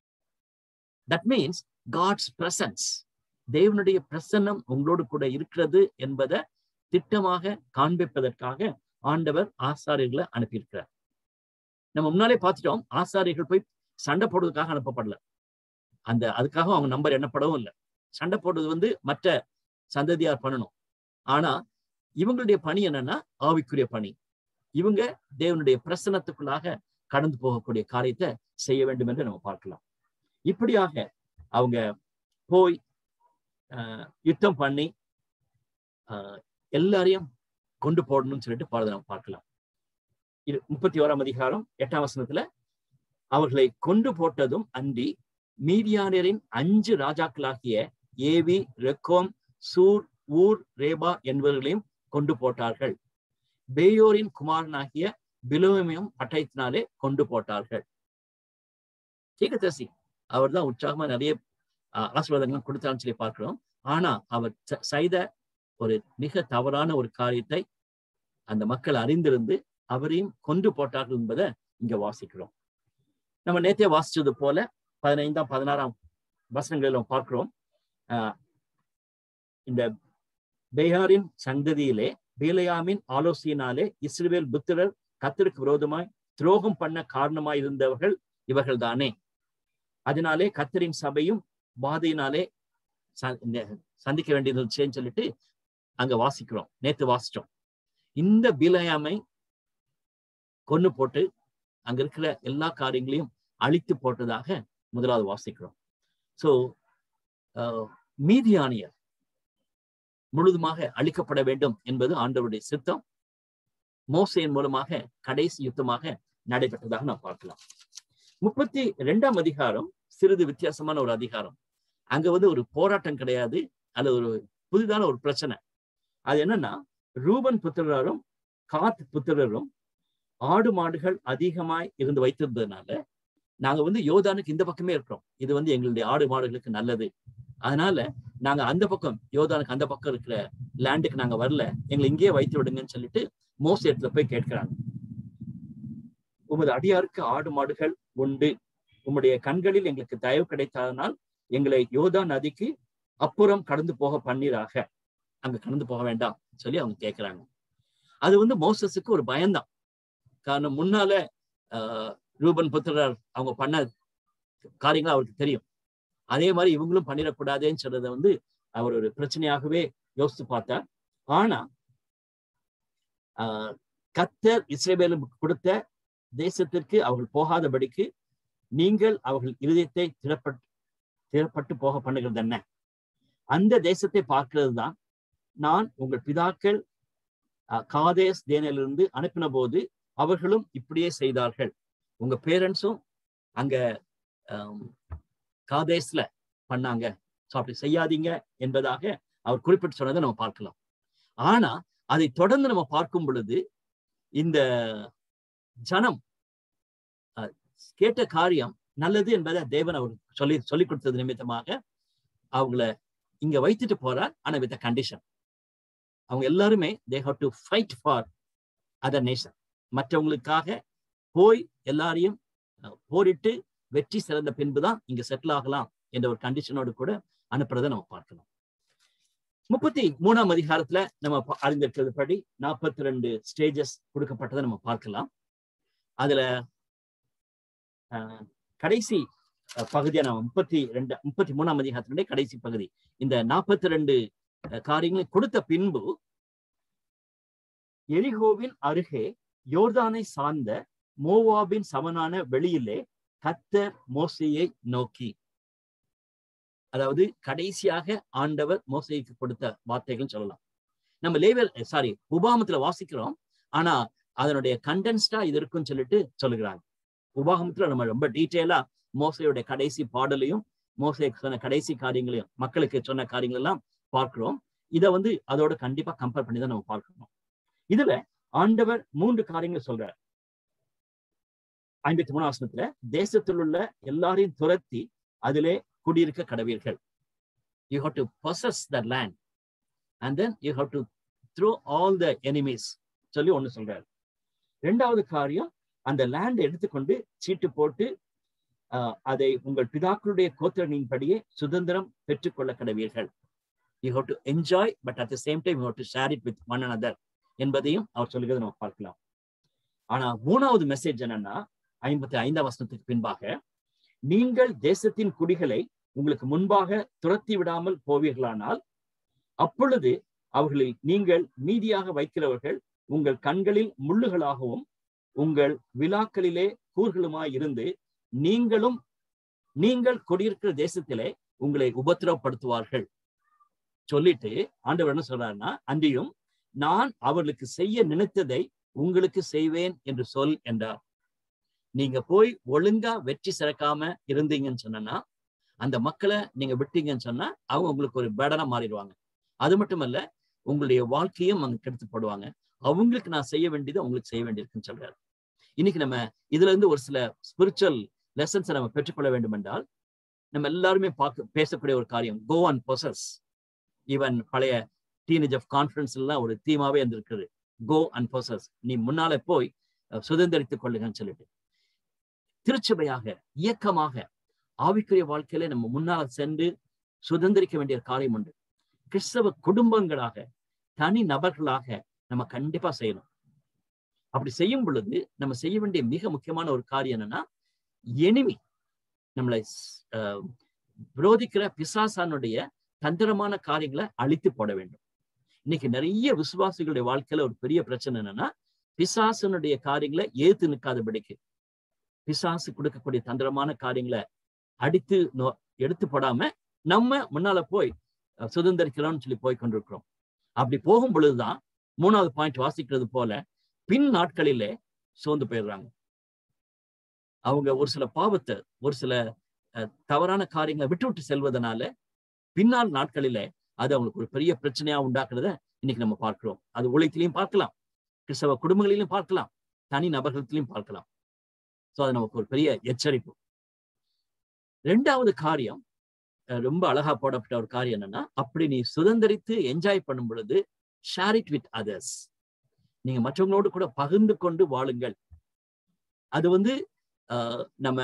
தட் மீன்ஸ் காட்ஸ் பிரசன்ஸ் தேவனுடைய பிரசன்னம் உங்களோடு கூட இருக்கிறது என்பதை திட்டமாக காண்பிப்பதற்காக ஆண்டவர் ஆசாரியர்களை அனுப்பியிருக்கிறார் நம்ம முன்னாலே பார்த்துட்டோம் ஆசாரியர்கள் போய் சண்டை போடுறதுக்காக அனுப்பப்படல அந்த அதுக்காக அவங்க நம்பர் எண்ணப்படவும் இல்லை சண்டை போடுறது வந்து மற்ற சந்ததியார் பண்ணணும் ஆனா இவங்களுடைய பணி என்னன்னா ஆவிக்குரிய பணி இவங்க தேவனுடைய பிரசனத்துக்குள்ளாக கடந்து போகக்கூடிய காரியத்தை செய்ய வேண்டும் என்று நம்ம பார்க்கலாம் இப்படியாக அவங்க போய் யுத்தம் பண்ணி எல்லாரையும் கொண்டு போடணும்னு சொல்லிட்டு பாடத்தை நம்ம பார்க்கலாம் இது முப்பத்தி ஓராம் அதிகாரம் எட்டாம் வசனத்துல அவர்களை கொண்டு போட்டதும் அன்றி மீதியானரின் அஞ்சு ராஜாக்களாகிய ஏவி ரெக்கோம் சூர் ஊர் ரேபா என்பவர்களையும் கொண்டு போட்டார்கள் பேயோரின் குமாரனாகிய பிலோமியம் பட்டயத்தினாலே கொண்டு போட்டார்கள் தீகதசி அவர் தான் உற்சாகமா நிறைய ஆசீர்வாதங்கள் கொடுத்தான்னு சொல்லி பார்க்கிறோம் ஆனா அவர் செய்த ஒரு மிக தவறான ஒரு காரியத்தை அந்த மக்கள் அறிந்திருந்து அவரையும் கொண்டு போட்டார்கள் என்பதை இங்க வாசிக்கிறோம் நம்ம நேத்தே வாசிச்சது போல பதினைந்தாம் பதினாறாம் வசனங்களில் நம்ம பார்க்கிறோம் ஆஹ் இந்த பெயாரின் சந்ததியிலே பேலையாமின் ஆலோசனையினாலே இஸ்ரேல் புத்திரர் கத்தருக்கு விரோதமாய் துரோகம் பண்ண காரணமாய் இருந்தவர்கள் இவர்கள் தானே அதனாலே கத்தரின் சபையும் பாதையினாலே சந்திக்க வேண்டியதுன்னு சொல்லிட்டு அங்க வாசிக்கிறோம் நேத்து வாசிச்சோம் இந்த பிலயாமை கொண்டு போட்டு அங்க இருக்கிற எல்லா காரியங்களையும் அழித்து போட்டதாக முதலாவது வாசிக்கிறோம் சோ மீதியானியர் முழுதுமாக அழிக்கப்பட வேண்டும் என்பது ஆண்டவருடைய சித்தம் மோசையின் மூலமாக கடைசி யுத்தமாக நடைபெற்றதாக நாம் பார்க்கலாம் முப்பத்தி ரெண்டாம் அதிகாரம் சிறிது வித்தியாசமான ஒரு அதிகாரம் அங்க வந்து ஒரு போராட்டம் கிடையாது அது ஒரு புதிதான ஒரு பிரச்சனை அது என்னன்னா ரூபன் புத்திரரும் காத் புத்திரரும் ஆடு மாடுகள் அதிகமாய் இருந்து வைத்திருந்ததுனால நாங்க வந்து யோதானுக்கு இந்த பக்கமே இருக்கிறோம் இது வந்து எங்களுடைய ஆடு மாடுகளுக்கு நல்லது அதனால நாங்க அந்த பக்கம் யோதானுக்கு அந்த பக்கம் இருக்கிற லேண்டுக்கு நாங்க வரல எங்களை இங்கேயே வைத்து விடுங்கன்னு சொல்லிட்டு மோச இடத்துல போய் கேட்கிறாங்க உமது அடியாருக்கு ஆடு மாடுகள் உண்டு உம்முடைய கண்களில் எங்களுக்கு தயவு கிடைத்ததனால் எங்களை யோதா நதிக்கு அப்புறம் கடந்து போக பண்ணீராக அங்க கடந்து போக வேண்டாம் சொல்லி அவங்க கேட்கிறாங்க அது வந்து மோசஸுக்கு ஒரு பயம்தான் காரணம் முன்னால ஆஹ் ரூபன் புத்திரர் அவங்க பண்ண காரியங்கள் அவருக்கு தெரியும் அதே மாதிரி இவங்களும் பண்ணிடக்கூடாதுன்னு சொல்றத வந்து அவர் ஒரு பிரச்சனையாகவே யோசித்து பார்த்தார் ஆனா ஆஹ் கத்தர் இஸ்ரேவேலுக்கு கொடுத்த தேசத்திற்கு அவர்கள் போகாதபடிக்கு நீங்கள் அவர்கள் இருதயத்தை திறப்பட்டு திறப்பட்டு போக பண்ணுகிறது என்ன அந்த தேசத்தை பார்க்கிறது தான் நான் உங்கள் பிதாக்கள் காதேஸ் தேனிலிருந்து அனுப்பின போது அவர்களும் இப்படியே செய்தார்கள் உங்க பேரண்ட்ஸும் அங்க காதேஸ்ல பண்ணாங்க ஸோ அப்படி செய்யாதீங்க என்பதாக அவர் குறிப்பிட்டு சொன்னதை நம்ம பார்க்கலாம் ஆனா அதை தொடர்ந்து நம்ம பார்க்கும் பொழுது இந்த ஜனம் கேட்ட காரியம் நல்லது என்பதை தேவன் அவர் சொல்லி சொல்லி கொடுத்தது நிமித்தமாக அவங்கள இங்க வைத்துட்டு போறார் ஆனா வித் கண்டிஷன் அவங்க எல்லாருமே they have to fight for other nation மற்றவங்களுக்காக போய் எல்லாரையும் போரிட்டு வெற்றி சிறந்த பின்புதான் இங்க செட்டில் ஆகலாம் என்ற ஒரு கண்டிஷனோடு கூட அனுப்புறதை நம்ம பார்க்கலாம் முப்பத்தி மூணாம் அதிகாரத்துல நம்ம அறிந்திருக்கிறது படி நாற்பத்தி ரெண்டு ஸ்டேஜஸ் கொடுக்கப்பட்டதை நம்ம பார்க்கலாம் அதுல கடைசி பகுதியா நம்ம முப்பத்தி ரெண்டு முப்பத்தி மூணாம் அதிகாரத்தினுடைய கடைசி பகுதி இந்த நாற்பத்தி ரெண்டு காரியங்களை கொடுத்த பின்பு எரிகோவின் அருகே யோர்தானை சார்ந்த மோவாபின் சமனான வெளியிலே கத்தர் மோசையை நோக்கி அதாவது கடைசியாக ஆண்டவர் மோசைக்கு கொடுத்த வார்த்தைகள் சொல்லலாம் நம்ம லேவர் சாரி உபாகமத்துல வாசிக்கிறோம் ஆனா அதனுடைய கண்டென்ஸ்டா இது இருக்குன்னு சொல்லிட்டு சொல்லுகிறாங்க உபாகமத்துல நம்ம ரொம்ப டீட்டெயிலா மோசையுடைய கடைசி பாடலையும் மோசை சொன்ன கடைசி காரியங்களையும் மக்களுக்கு சொன்ன காரியங்கள் எல்லாம் பார்க்கிறோம் இதை வந்து அதோட கண்டிப்பா கம்பேர் பண்ணி தான் நம்ம பார்க்கணும் இதுல ஆண்டவர் மூன்று காரியங்கள் சொல்றார் ஐம்பத்தி மூணு ஆசனத்துல தேசத்தில் உள்ள எல்லாரையும் துரத்தி அதிலே குடியிருக்க கடவீர்கள் you have to possess the land and then you have to through all the enemies சொல்லி ஒண்ணு சொல்றாரு ரெண்டாவது காரியம் அந்த லேண்ட் எடுத்துக்கொண்டு சீட்டு போட்டு அதை உங்கள் பிதாக்களுடைய கோத்திரனின் படியே சுதந்திரம் பெற்றுக்கொள்ள கடவீர்கள் you have to enjoy but at the same time you have to share it with one another என்பதையும் அவர் சொல்லுகிறத நம்ம பார்க்கலாம் ஆனா மூணாவது மெசேஜ் என்னன்னா ஐம்பத்தி ஐந்தாம் வருஷத்துக்கு பின்பாக நீங்கள் தேசத்தின் குடிகளை உங்களுக்கு முன்பாக துரத்தி விடாமல் போவீர்களானால் அப்பொழுது அவர்களில் நீங்கள் மீதியாக வைக்கிறவர்கள் உங்கள் கண்களில் முள்ளுகளாகவும் உங்கள் விழாக்களிலே கூர்களுமாய் இருந்து நீங்களும் நீங்கள் குடியிருக்கிற தேசத்திலே உங்களை உபத்திரவப்படுத்துவார்கள் சொல்லிட்டு ஆண்டவர் என்ன சொல்றாருன்னா அன்றியும் நான் அவர்களுக்கு செய்ய நினைத்ததை உங்களுக்கு செய்வேன் என்று சொல் என்றார் நீங்க போய் ஒழுங்கா வெற்றி சிறக்காம இருந்தீங்கன்னு சொன்னா அந்த மக்களை நீங்க விட்டீங்கன்னு சொன்னா அவங்க உங்களுக்கு ஒரு பேடனா மாறிடுவாங்க அது மட்டுமல்ல உங்களுடைய வாழ்க்கையும் அங்க கெடுத்து போடுவாங்க அவங்களுக்கு நான் செய்ய வேண்டியது அவங்களுக்கு செய்ய வேண்டியிருக்குன்னு சொல்றாரு இன்னைக்கு நம்ம இதுல இருந்து ஒரு சில ஸ்பிரிச்சுவல் லெசன்ஸை நம்ம பெற்றுக்கொள்ள வேண்டும் என்றால் நம்ம எல்லாருமே பார்க்க பேசக்கூடிய ஒரு காரியம் கோ அண்ட் பொசஸ் ஈவன் பழைய டீனேஜ் ஆஃப் கான்ஃபரன்ஸ் எல்லாம் ஒரு தீமாவே இருந்திருக்குது கோ அண்ட் பொசஸ் நீ முன்னால போய் சுதந்திரித்துக் கொள்ளுங்கன்னு சொல்லிட்டு திருச்சபையாக இயக்கமாக ஆவிக்குரிய வாழ்க்கையில நம்ம முன்னால சென்று சுதந்திரிக்க வேண்டிய காரியம் உண்டு கிறிஸ்தவ குடும்பங்களாக தனி நபர்களாக நம்ம கண்டிப்பா செய்யணும் அப்படி செய்யும் பொழுது நம்ம செய்ய வேண்டிய மிக முக்கியமான ஒரு காரியம் என்னன்னா எனிமி நம்மளை விரோதிக்கிற பிசாசானுடைய தந்திரமான காரியங்களை அழித்து போட வேண்டும் இன்னைக்கு நிறைய விசுவாசிகளுடைய வாழ்க்கையில ஒரு பெரிய பிரச்சனை என்னன்னா பிசாசனுடைய காரியங்களை ஏத்து நிற்காதபடிக்கு பிசாசு கொடுக்கக்கூடிய தந்திரமான காரியங்களை அடித்து நோ எடுத்து போடாம நம்ம முன்னால போய் சுதந்திரிக்கிறோம்னு சொல்லி போய் கொண்டிருக்கிறோம் அப்படி போகும் பொழுதுதான் மூணாவது பாயிண்ட் வாசிக்கிறது போல பின் நாட்களிலே சோர்ந்து போயிடுறாங்க அவங்க ஒரு சில பாவத்தை ஒரு சில தவறான காரியங்களை விட்டு விட்டு செல்வதனால பின்னால் நாட்களிலே அது அவங்களுக்கு ஒரு பெரிய பிரச்சனையா உண்டாக்குறத இன்னைக்கு நம்ம பார்க்கிறோம் அது உழைத்திலையும் பார்க்கலாம் கிறிஸ்தவ குடும்பங்களிலும் பார்க்கலாம் தனி நபர்களத்திலையும் பார்க்கலாம் ஸோ அது நமக்கு ஒரு பெரிய எச்சரிப்பு ரெண்டாவது காரியம் ரொம்ப அழகா போடப்பட்ட ஒரு காரியம் என்னன்னா அப்படி நீ சுதந்திரித்து என்ஜாய் பண்ணும் பொழுது ஷேர் இட் வித் அதர்ஸ் நீங்க மற்றவங்களோடு கூட பகிர்ந்து கொண்டு வாழுங்கள் அது வந்து நம்ம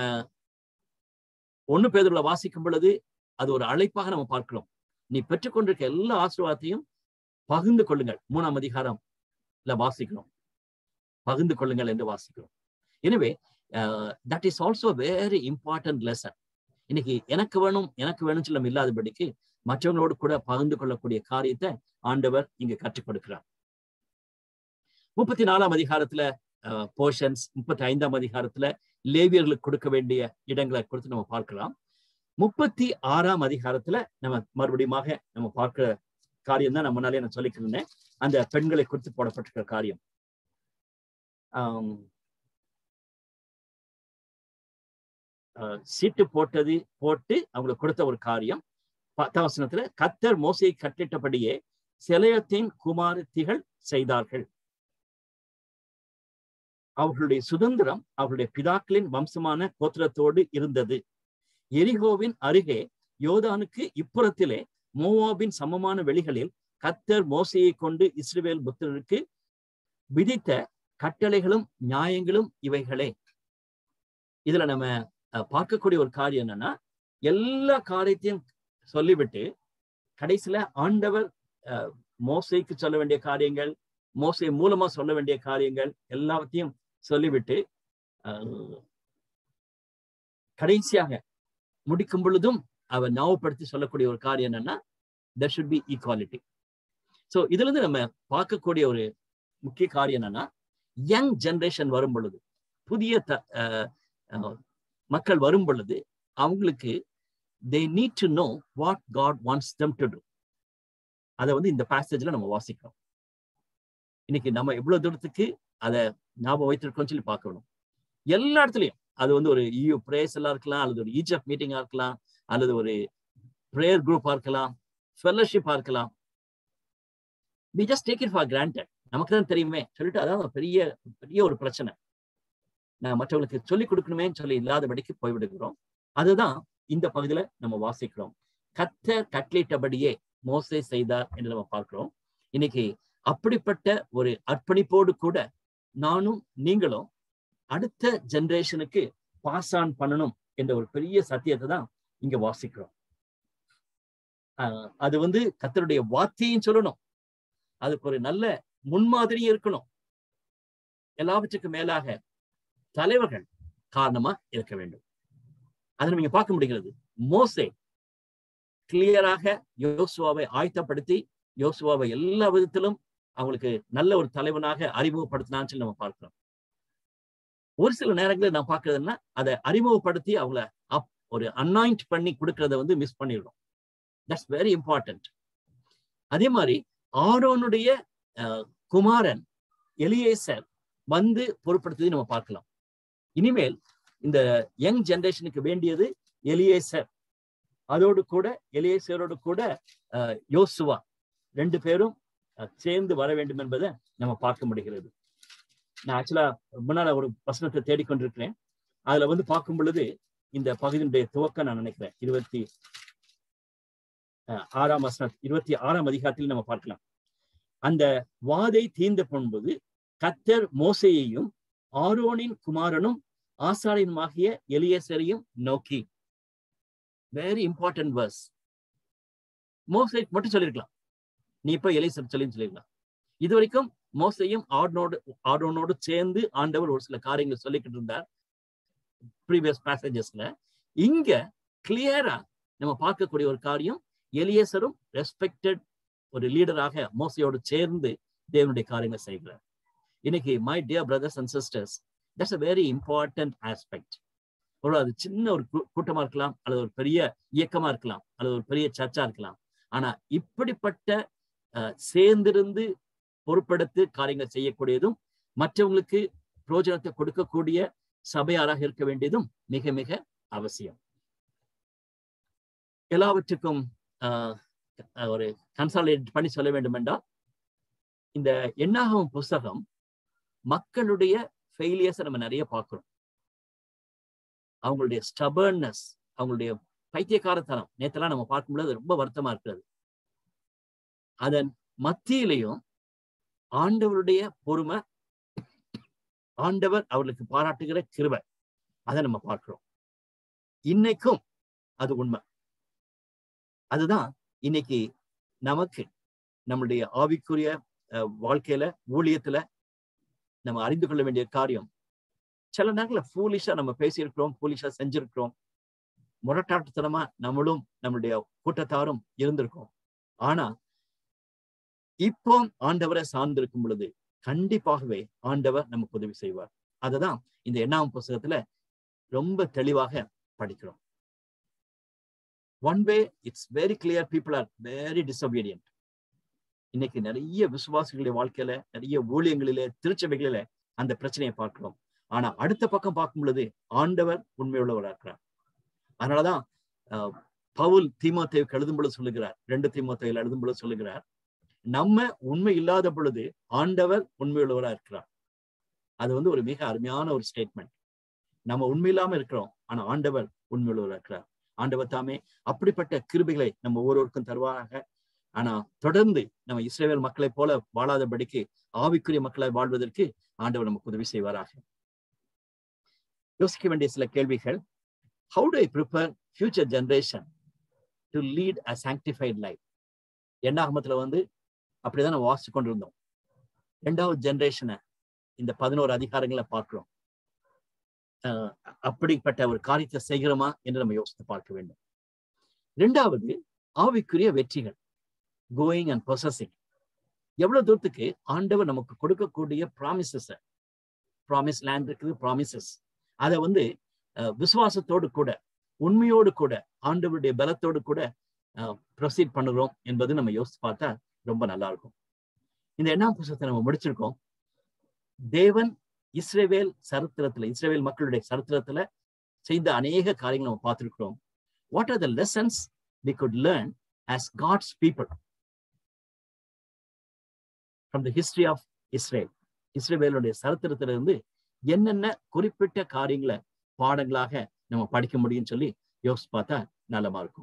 ஒண்ணு பேருல வாசிக்கும் பொழுது அது ஒரு அழைப்பாக நம்ம பார்க்கிறோம் நீ பெற்றுக்கொண்டிருக்க எல்லா ஆசீர்வாதத்தையும் பகிர்ந்து கொள்ளுங்கள் மூணாம் அதிகாரம் வாசிக்கிறோம் பகிர்ந்து கொள்ளுங்கள் என்று வாசிக்கிறோம் எனவே that is also very important lesson இன்னைக்கு எனக்கு வேணும் எனக்கு வேணும் சொல்லம் இல்லாதபடிக்கு மற்றவங்களோடு கூட பகிர்ந்து கொள்ளக்கூடிய காரியத்தை ஆண்டவர் இங்க கற்றுக் கொடுக்கிறார் முப்பத்தி நாலாம் அதிகாரத்துல போர்ஷன்ஸ் முப்பத்தி ஐந்தாம் அதிகாரத்துல லேவியர்களுக்கு கொடுக்க வேண்டிய இடங்களை கொடுத்து நம்ம பார்க்கலாம் முப்பத்தி ஆறாம் அதிகாரத்துல நம்ம மறுபடியும் நம்ம பார்க்கிற காரியம் தான் நான் முன்னாலே நான் சொல்லிக்கிறேன் அந்த பெண்களை குறித்து போடப்பட்டிருக்கிற காரியம் சீட்டு போட்டது போட்டு அவங்களுக்கு கொடுத்த ஒரு காரியம் பத்தாவசனத்துல கத்தர் மோசையை கட்டிட்டபடியே சிலையத்தின் குமாரத்திகள் செய்தார்கள் அவர்களுடைய சுதந்திரம் அவர்களுடைய பிதாக்களின் வம்சமான கோத்திரத்தோடு இருந்தது எரிகோவின் அருகே யோதானுக்கு இப்புறத்திலே மோவாபின் சமமான வெளிகளில் கத்தர் மோசையை கொண்டு இஸ்ரேல் புத்தருக்கு விதித்த கட்டளைகளும் நியாயங்களும் இவைகளே இதுல நம்ம பார்க்கக்கூடிய ஒரு காரியம் என்னன்னா எல்லா காரியத்தையும் சொல்லிவிட்டு கடைசியில ஆண்டவர் மோசைக்கு சொல்ல வேண்டிய காரியங்கள் மோசை மூலமா சொல்ல வேண்டிய காரியங்கள் எல்லாத்தையும் சொல்லிவிட்டு கடைசியாக முடிக்கும் பொழுதும் அவர் ஞாபகப்படுத்தி சொல்லக்கூடிய ஒரு காரியம் என்னன்னா there should be equality so இதுல இருந்து நம்ம பார்க்கக்கூடிய ஒரு முக்கிய காரியம் என்னன்னா யங் ஜென்ரேஷன் வரும் பொழுது புதிய த மக்கள் வரும் பொழுது அவங்களுக்கு they need to know what God wants them to do அதை வந்து இந்த பேசேஜ்ல நம்ம வாசிக்கிறோம் இன்னைக்கு நம்ம எவ்வளவு தூரத்துக்கு அதை ஞாபகம் வைத்திருக்கோம்னு சொல்லி பார்க்கணும் எல்லா இடத்துலயும் அது வந்து ஒரு இயூ பிரேயர்ஸ் எல்லாம் இருக்கலாம் அல்லது ஒரு ஈஜப் மீட்டிங்கா இருக்கலாம் அல்லது ஒரு ப்ரேயர் குரூப்பா இருக்கலாம் ஃபெல்லோஷிப்பா இருக்கலாம் we just take it for granted நமக்கு தான் தெரியுமே சொல்லிட்டு அதான் பெரிய பெரிய ஒரு பிரச்சனை நான் மற்றவங்களுக்கு சொல்லிக் கொடுக்கணுமே சொல்லி இல்லாதபடிக்கு போய்விடுகிறோம் அதுதான் இந்த பகுதியில நம்ம வாசிக்கிறோம் கத்த கட்டளிட்டபடியே மோசை செய்தார் என்று நம்ம பார்க்கிறோம் இன்னைக்கு அப்படிப்பட்ட ஒரு அர்ப்பணிப்போடு கூட நானும் நீங்களும் அடுத்த ஜெனரேஷனுக்கு பாஸ் ஆன் பண்ணணும் என்ற ஒரு பெரிய சத்தியத்தை தான் இங்க வாசிக்கிறோம் அது வந்து கத்தருடைய வார்த்தையும் சொல்லணும் அதுக்கு ஒரு நல்ல முன்மாதிரி இருக்கணும் எல்லாவற்றுக்கும் மேலாக தலைவர்கள் காரணமா இருக்க வேண்டும் அதை நீங்க பார்க்க முடிகிறது மோசே கிளியராக யோசுவாவை ஆயத்தப்படுத்தி யோசுவாவை எல்லா விதத்திலும் அவங்களுக்கு நல்ல ஒரு தலைவனாக அறிமுகப்படுத்தினான்னு சொல்லி நம்ம பார்க்கிறோம் ஒரு சில நேரங்களில் நான் பார்க்கறதுன்னா அதை அறிமுகப்படுத்தி அவங்கள அப் ஒரு அன்னாயிண்ட் பண்ணி கொடுக்கறத வந்து மிஸ் பண்ணிடுறோம் தட்ஸ் வெரி இம்பார்ட்டன்ட் அதே மாதிரி ஆரோனுடைய குமாரன் எலியேசர் வந்து பொருட்படுத்ததை நம்ம பார்க்கலாம் இனிமேல் இந்த யங் ஜெனரேஷனுக்கு வேண்டியது எலியேசர் அதோடு கூட எலியேசரோடு கூட யோசுவா ரெண்டு பேரும் சேர்ந்து வர வேண்டும் என்பதை நம்ம பார்க்க முடிகிறது நான் ஆக்சுவலா முன்னால ஒரு வசனத்தை தேடிக்கொண்டிருக்கிறேன் அதுல வந்து பார்க்கும் பொழுது இந்த பகுதியினுடைய துவக்கம் நான் நினைக்கிறேன் இருபத்தி ஆறாம் வசனம் இருபத்தி ஆறாம் அதிகாரத்தில் நம்ம பார்க்கலாம் அந்த வாதை தீர்ந்த போது கத்தர் மோசையையும் ஆரோனின் குமாரனும் ஆசாரியனுமாகிய எலியசரையும் நோக்கி வெரி இம்பார்ட்டன்ட் வர்ஸ் மோசை மட்டும் சொல்லியிருக்கலாம் நீ இப்ப எலிசர் சொல்லி சொல்லியிருக்கலாம் இது வரைக்கும் மோசையும் ஆடனோடு ஆடோனோடு சேர்ந்து ஆண்டவர் ஒரு சில காரியங்கள் சொல்லிக்கிட்டு இருந்தார் ப்ரீவியஸ் பேசேஜஸ்ல இங்க கிளியரா நம்ம பார்க்கக்கூடிய ஒரு காரியம் எலியசரும் ரெஸ்பெக்டட் ஒரு லீடராக மோசையோடு சேர்ந்து தேவனுடைய காரியங்களை செய்கிறார் இன்னைக்கு my dear brothers and sisters that's a very important aspect ஒரு அது சின்ன ஒரு கூட்டமா இருக்கலாம் அல்லது ஒரு பெரிய இயக்கமா இருக்கலாம் அல்லது ஒரு பெரிய சர்ச்சா இருக்கலாம் ஆனா இப்படிப்பட்ட சேர்ந்திருந்து பொறுப்படுத்து காரியங்கள் செய்யக்கூடியதும் மற்றவங்களுக்கு பிரோஜனத்தை கொடுக்கக்கூடிய சபையாராக இருக்க வேண்டியதும் மிக மிக அவசியம் எல்லாவற்றுக்கும் ஒரு கன்சாலிடேட் பண்ணி சொல்ல வேண்டும் என்றால் இந்த எண்ணாகவும் புஸ்தகம் மக்களுடைய ஃபெயிலியர்ஸை நம்ம நிறைய பார்க்கிறோம் அவங்களுடைய ஸ்டபர்னஸ் அவங்களுடைய பைத்தியக்காரத்தனம் நேத்தெல்லாம் நம்ம பார்க்கும்போது ரொம்ப வருத்தமா இருக்கிறது அதன் மத்தியிலையும் ஆண்டவருடைய பொறுமை ஆண்டவர் அவர்களுக்கு பாராட்டுகிற கிருபை அதை நம்ம பார்க்கிறோம் இன்னைக்கும் அது உண்மை அதுதான் இன்னைக்கு நமக்கு நம்மளுடைய ஆவிக்குரிய வாழ்க்கையில ஊழியத்துல நம்ம அறிந்து கொள்ள வேண்டிய காரியம் சில நேரங்களில் ஃபூலிஷா நம்ம பேசியிருக்கிறோம் ஃபூலிஷா செஞ்சிருக்கிறோம் முரட்டாட்டத்தனமா நம்மளும் நம்மளுடைய கூட்டத்தாரும் இருந்திருக்கோம் ஆனா இப்போ ஆண்டவரை சார்ந்திருக்கும் பொழுது கண்டிப்பாகவே ஆண்டவர் நமக்கு உதவி செய்வார் அதுதான் இந்த எண்ணாம் புஸ்தகத்துல ரொம்ப தெளிவாக படிக்கிறோம் one way it's very clear people are very disobedient இன்னைக்கு நிறைய விசுவாசிகளுடைய வாழ்க்கையில நிறைய ஊழியங்களிலே திருச்சபைகளில அந்த பிரச்சனையை பார்க்கிறோம் ஆனா அடுத்த பக்கம் பார்க்கும் பொழுது ஆண்டவர் உண்மையுள்ளவராக இருக்கிறார் அதனாலதான் பவுல் தீமோத்தேவுக்கு எழுதும் பொழுது சொல்லுகிறார் ரெண்டு தீமோத்தையில் எழுதும் பொழுது சொல்லுகிறார் நம்ம உண்மை இல்லாத பொழுது ஆண்டவர் உண்மையுள்ளவராக இருக்கிறார் அது வந்து ஒரு மிக அருமையான ஒரு ஸ்டேட்மெண்ட் நம்ம உண்மை இல்லாம இருக்கிறோம் ஆனா ஆண்டவர் உண்மையுள்ளவராக இருக்கிறார் ஆண்டவர் தாமே அப்படிப்பட்ட கிருபைகளை நம்ம ஒவ்வொருவருக்கும் தருவாராக ஆனா தொடர்ந்து நம்ம இஸ்ரேல் மக்களை போல வாழாதபடிக்கு ஆவிக்குரிய மக்களை வாழ்வதற்கு ஆண்டவர் நமக்கு உதவி செய்வாராக யோசிக்க வேண்டிய சில கேள்விகள் how do I prepare future generation to lead a sanctified life எண்ணாகமத்துல வந்து அப்படிதான் நம்ம வாசிச்சு கொண்டிருந்தோம் ரெண்டாவது ஜென்ரேஷனை இந்த பதினோரு அதிகாரங்களை பார்க்கிறோம் அப்படிப்பட்ட ஒரு காரியத்தை செய்கிறோமா என்று நம்ம யோசித்து பார்க்க வேண்டும் ரெண்டாவது ஆவிக்குரிய வெற்றிகள் கோயிங் அண்ட் ப்ரொசஸிங் எவ்வளவு தூரத்துக்கு ஆண்டவர் நமக்கு கொடுக்கக்கூடிய ப்ராமிசஸ் ப்ராமிஸ் லேண்ட் இருக்குது ப்ராமிசஸ் அதை வந்து விசுவாசத்தோடு கூட உண்மையோடு கூட ஆண்டவருடைய பலத்தோடு கூட ப்ரொசீட் பண்ணுகிறோம் என்பது நம்ம யோசிச்சு பார்த்தா ரொம்ப நல்லா இருக்கும் இந்த எண்ணாம் புஸ்தகத்தை நம்ம முடிச்சிருக்கோம் தேவன் இஸ்ரேவேல் சரித்திரத்துல இஸ்ரேவேல் மக்களுடைய சரித்திரத்துல செய்த அநேக காரியங்களை நம்ம பார்த்திருக்கிறோம் what are the lessons we could learn as God's people from the history of Israel இஸ்ரேவேலுடைய சரித்திரத்துல இருந்து என்னென்ன குறிப்பிட்ட காரியங்களை பாடங்களாக நம்ம படிக்க முடியும்னு சொல்லி யோசிச்சு பார்த்தா நல்லமா இருக்கும்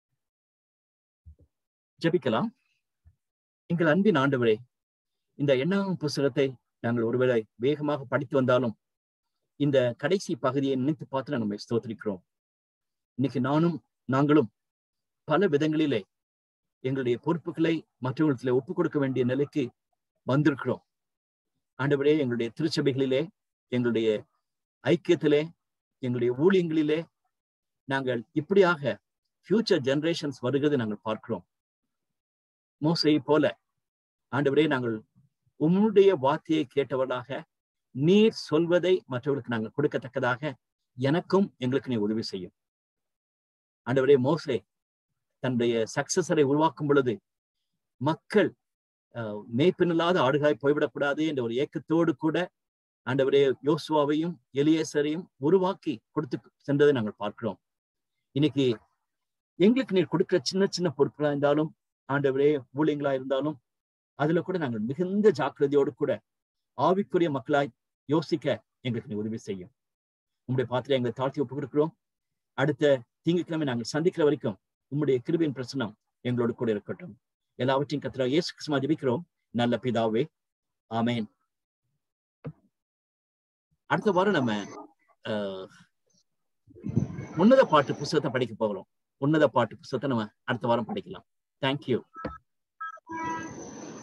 ஜெபிக்கலாம் எங்கள் அன்பின் ஆண்டவரே இந்த எண்ணாம் புஸ்தகத்தை நாங்கள் ஒருவேளை வேகமாக படித்து வந்தாலும் இந்த கடைசி பகுதியை நினைத்து பார்த்து நம்ம ஸ்தோத்திரிக்கிறோம் இன்னைக்கு நானும் நாங்களும் பல விதங்களிலே எங்களுடைய பொறுப்புகளை மற்றவர்களிடத்துல ஒப்புக் கொடுக்க வேண்டிய நிலைக்கு வந்திருக்கிறோம் ஆண்டவரே எங்களுடைய திருச்சபைகளிலே எங்களுடைய ஐக்கியத்திலே எங்களுடைய ஊழியங்களிலே நாங்கள் இப்படியாக ஃபியூச்சர் ஜெனரேஷன்ஸ் வருகிறதை நாங்கள் பார்க்கிறோம் மோசையை போல ஆண்டவரே நாங்கள் உம்முடைய வார்த்தையை கேட்டவர்களாக நீர் சொல்வதை மற்றவர்களுக்கு நாங்கள் கொடுக்கத்தக்கதாக எனக்கும் எங்களுக்கு நீ உதவி செய்யும் ஆண்டவரே மோசே தன்னுடைய சக்சஸரை உருவாக்கும் பொழுது மக்கள் மேய்ப்பினில்லாத ஆடுகாய் போய்விடக்கூடாது என்ற ஒரு ஏக்கத்தோடு கூட ஆண்டவரே யோசுவாவையும் எலியேசரையும் உருவாக்கி கொடுத்து சென்றதை நாங்கள் பார்க்கிறோம் இன்னைக்கு எங்களுக்கு நீர் கொடுக்கிற சின்ன சின்ன பொருட்களா இருந்தாலும் ஆண்டவரே ஊழியங்களா இருந்தாலும் அதுல கூட நாங்கள் மிகுந்த ஜாக்கிரதையோடு கூட ஆவிக்குரிய மக்களாய் யோசிக்க எங்களுக்கு நீ உதவி செய்யும் உங்களுடைய பாத்திரம் எங்களை தாழ்த்தி ஒப்பு கொடுக்கிறோம் அடுத்த திங்கட்கிழமை நாங்கள் சந்திக்கிற வரைக்கும் உங்களுடைய கிருபின் பிரசனம் எங்களோடு கூட இருக்கட்டும் எல்லாவற்றையும் கத்திரா இயேசு கிறிஸ்துமா ஜபிக்கிறோம் நல்ல பிதாவே ஆமேன் அடுத்த வாரம் நம்ம உன்னத பாட்டு புஸ்தகத்தை படிக்க போகிறோம் உன்னத பாட்டு புஸ்தகத்தை நம்ம அடுத்த வாரம் படிக்கலாம் தேங்க்யூ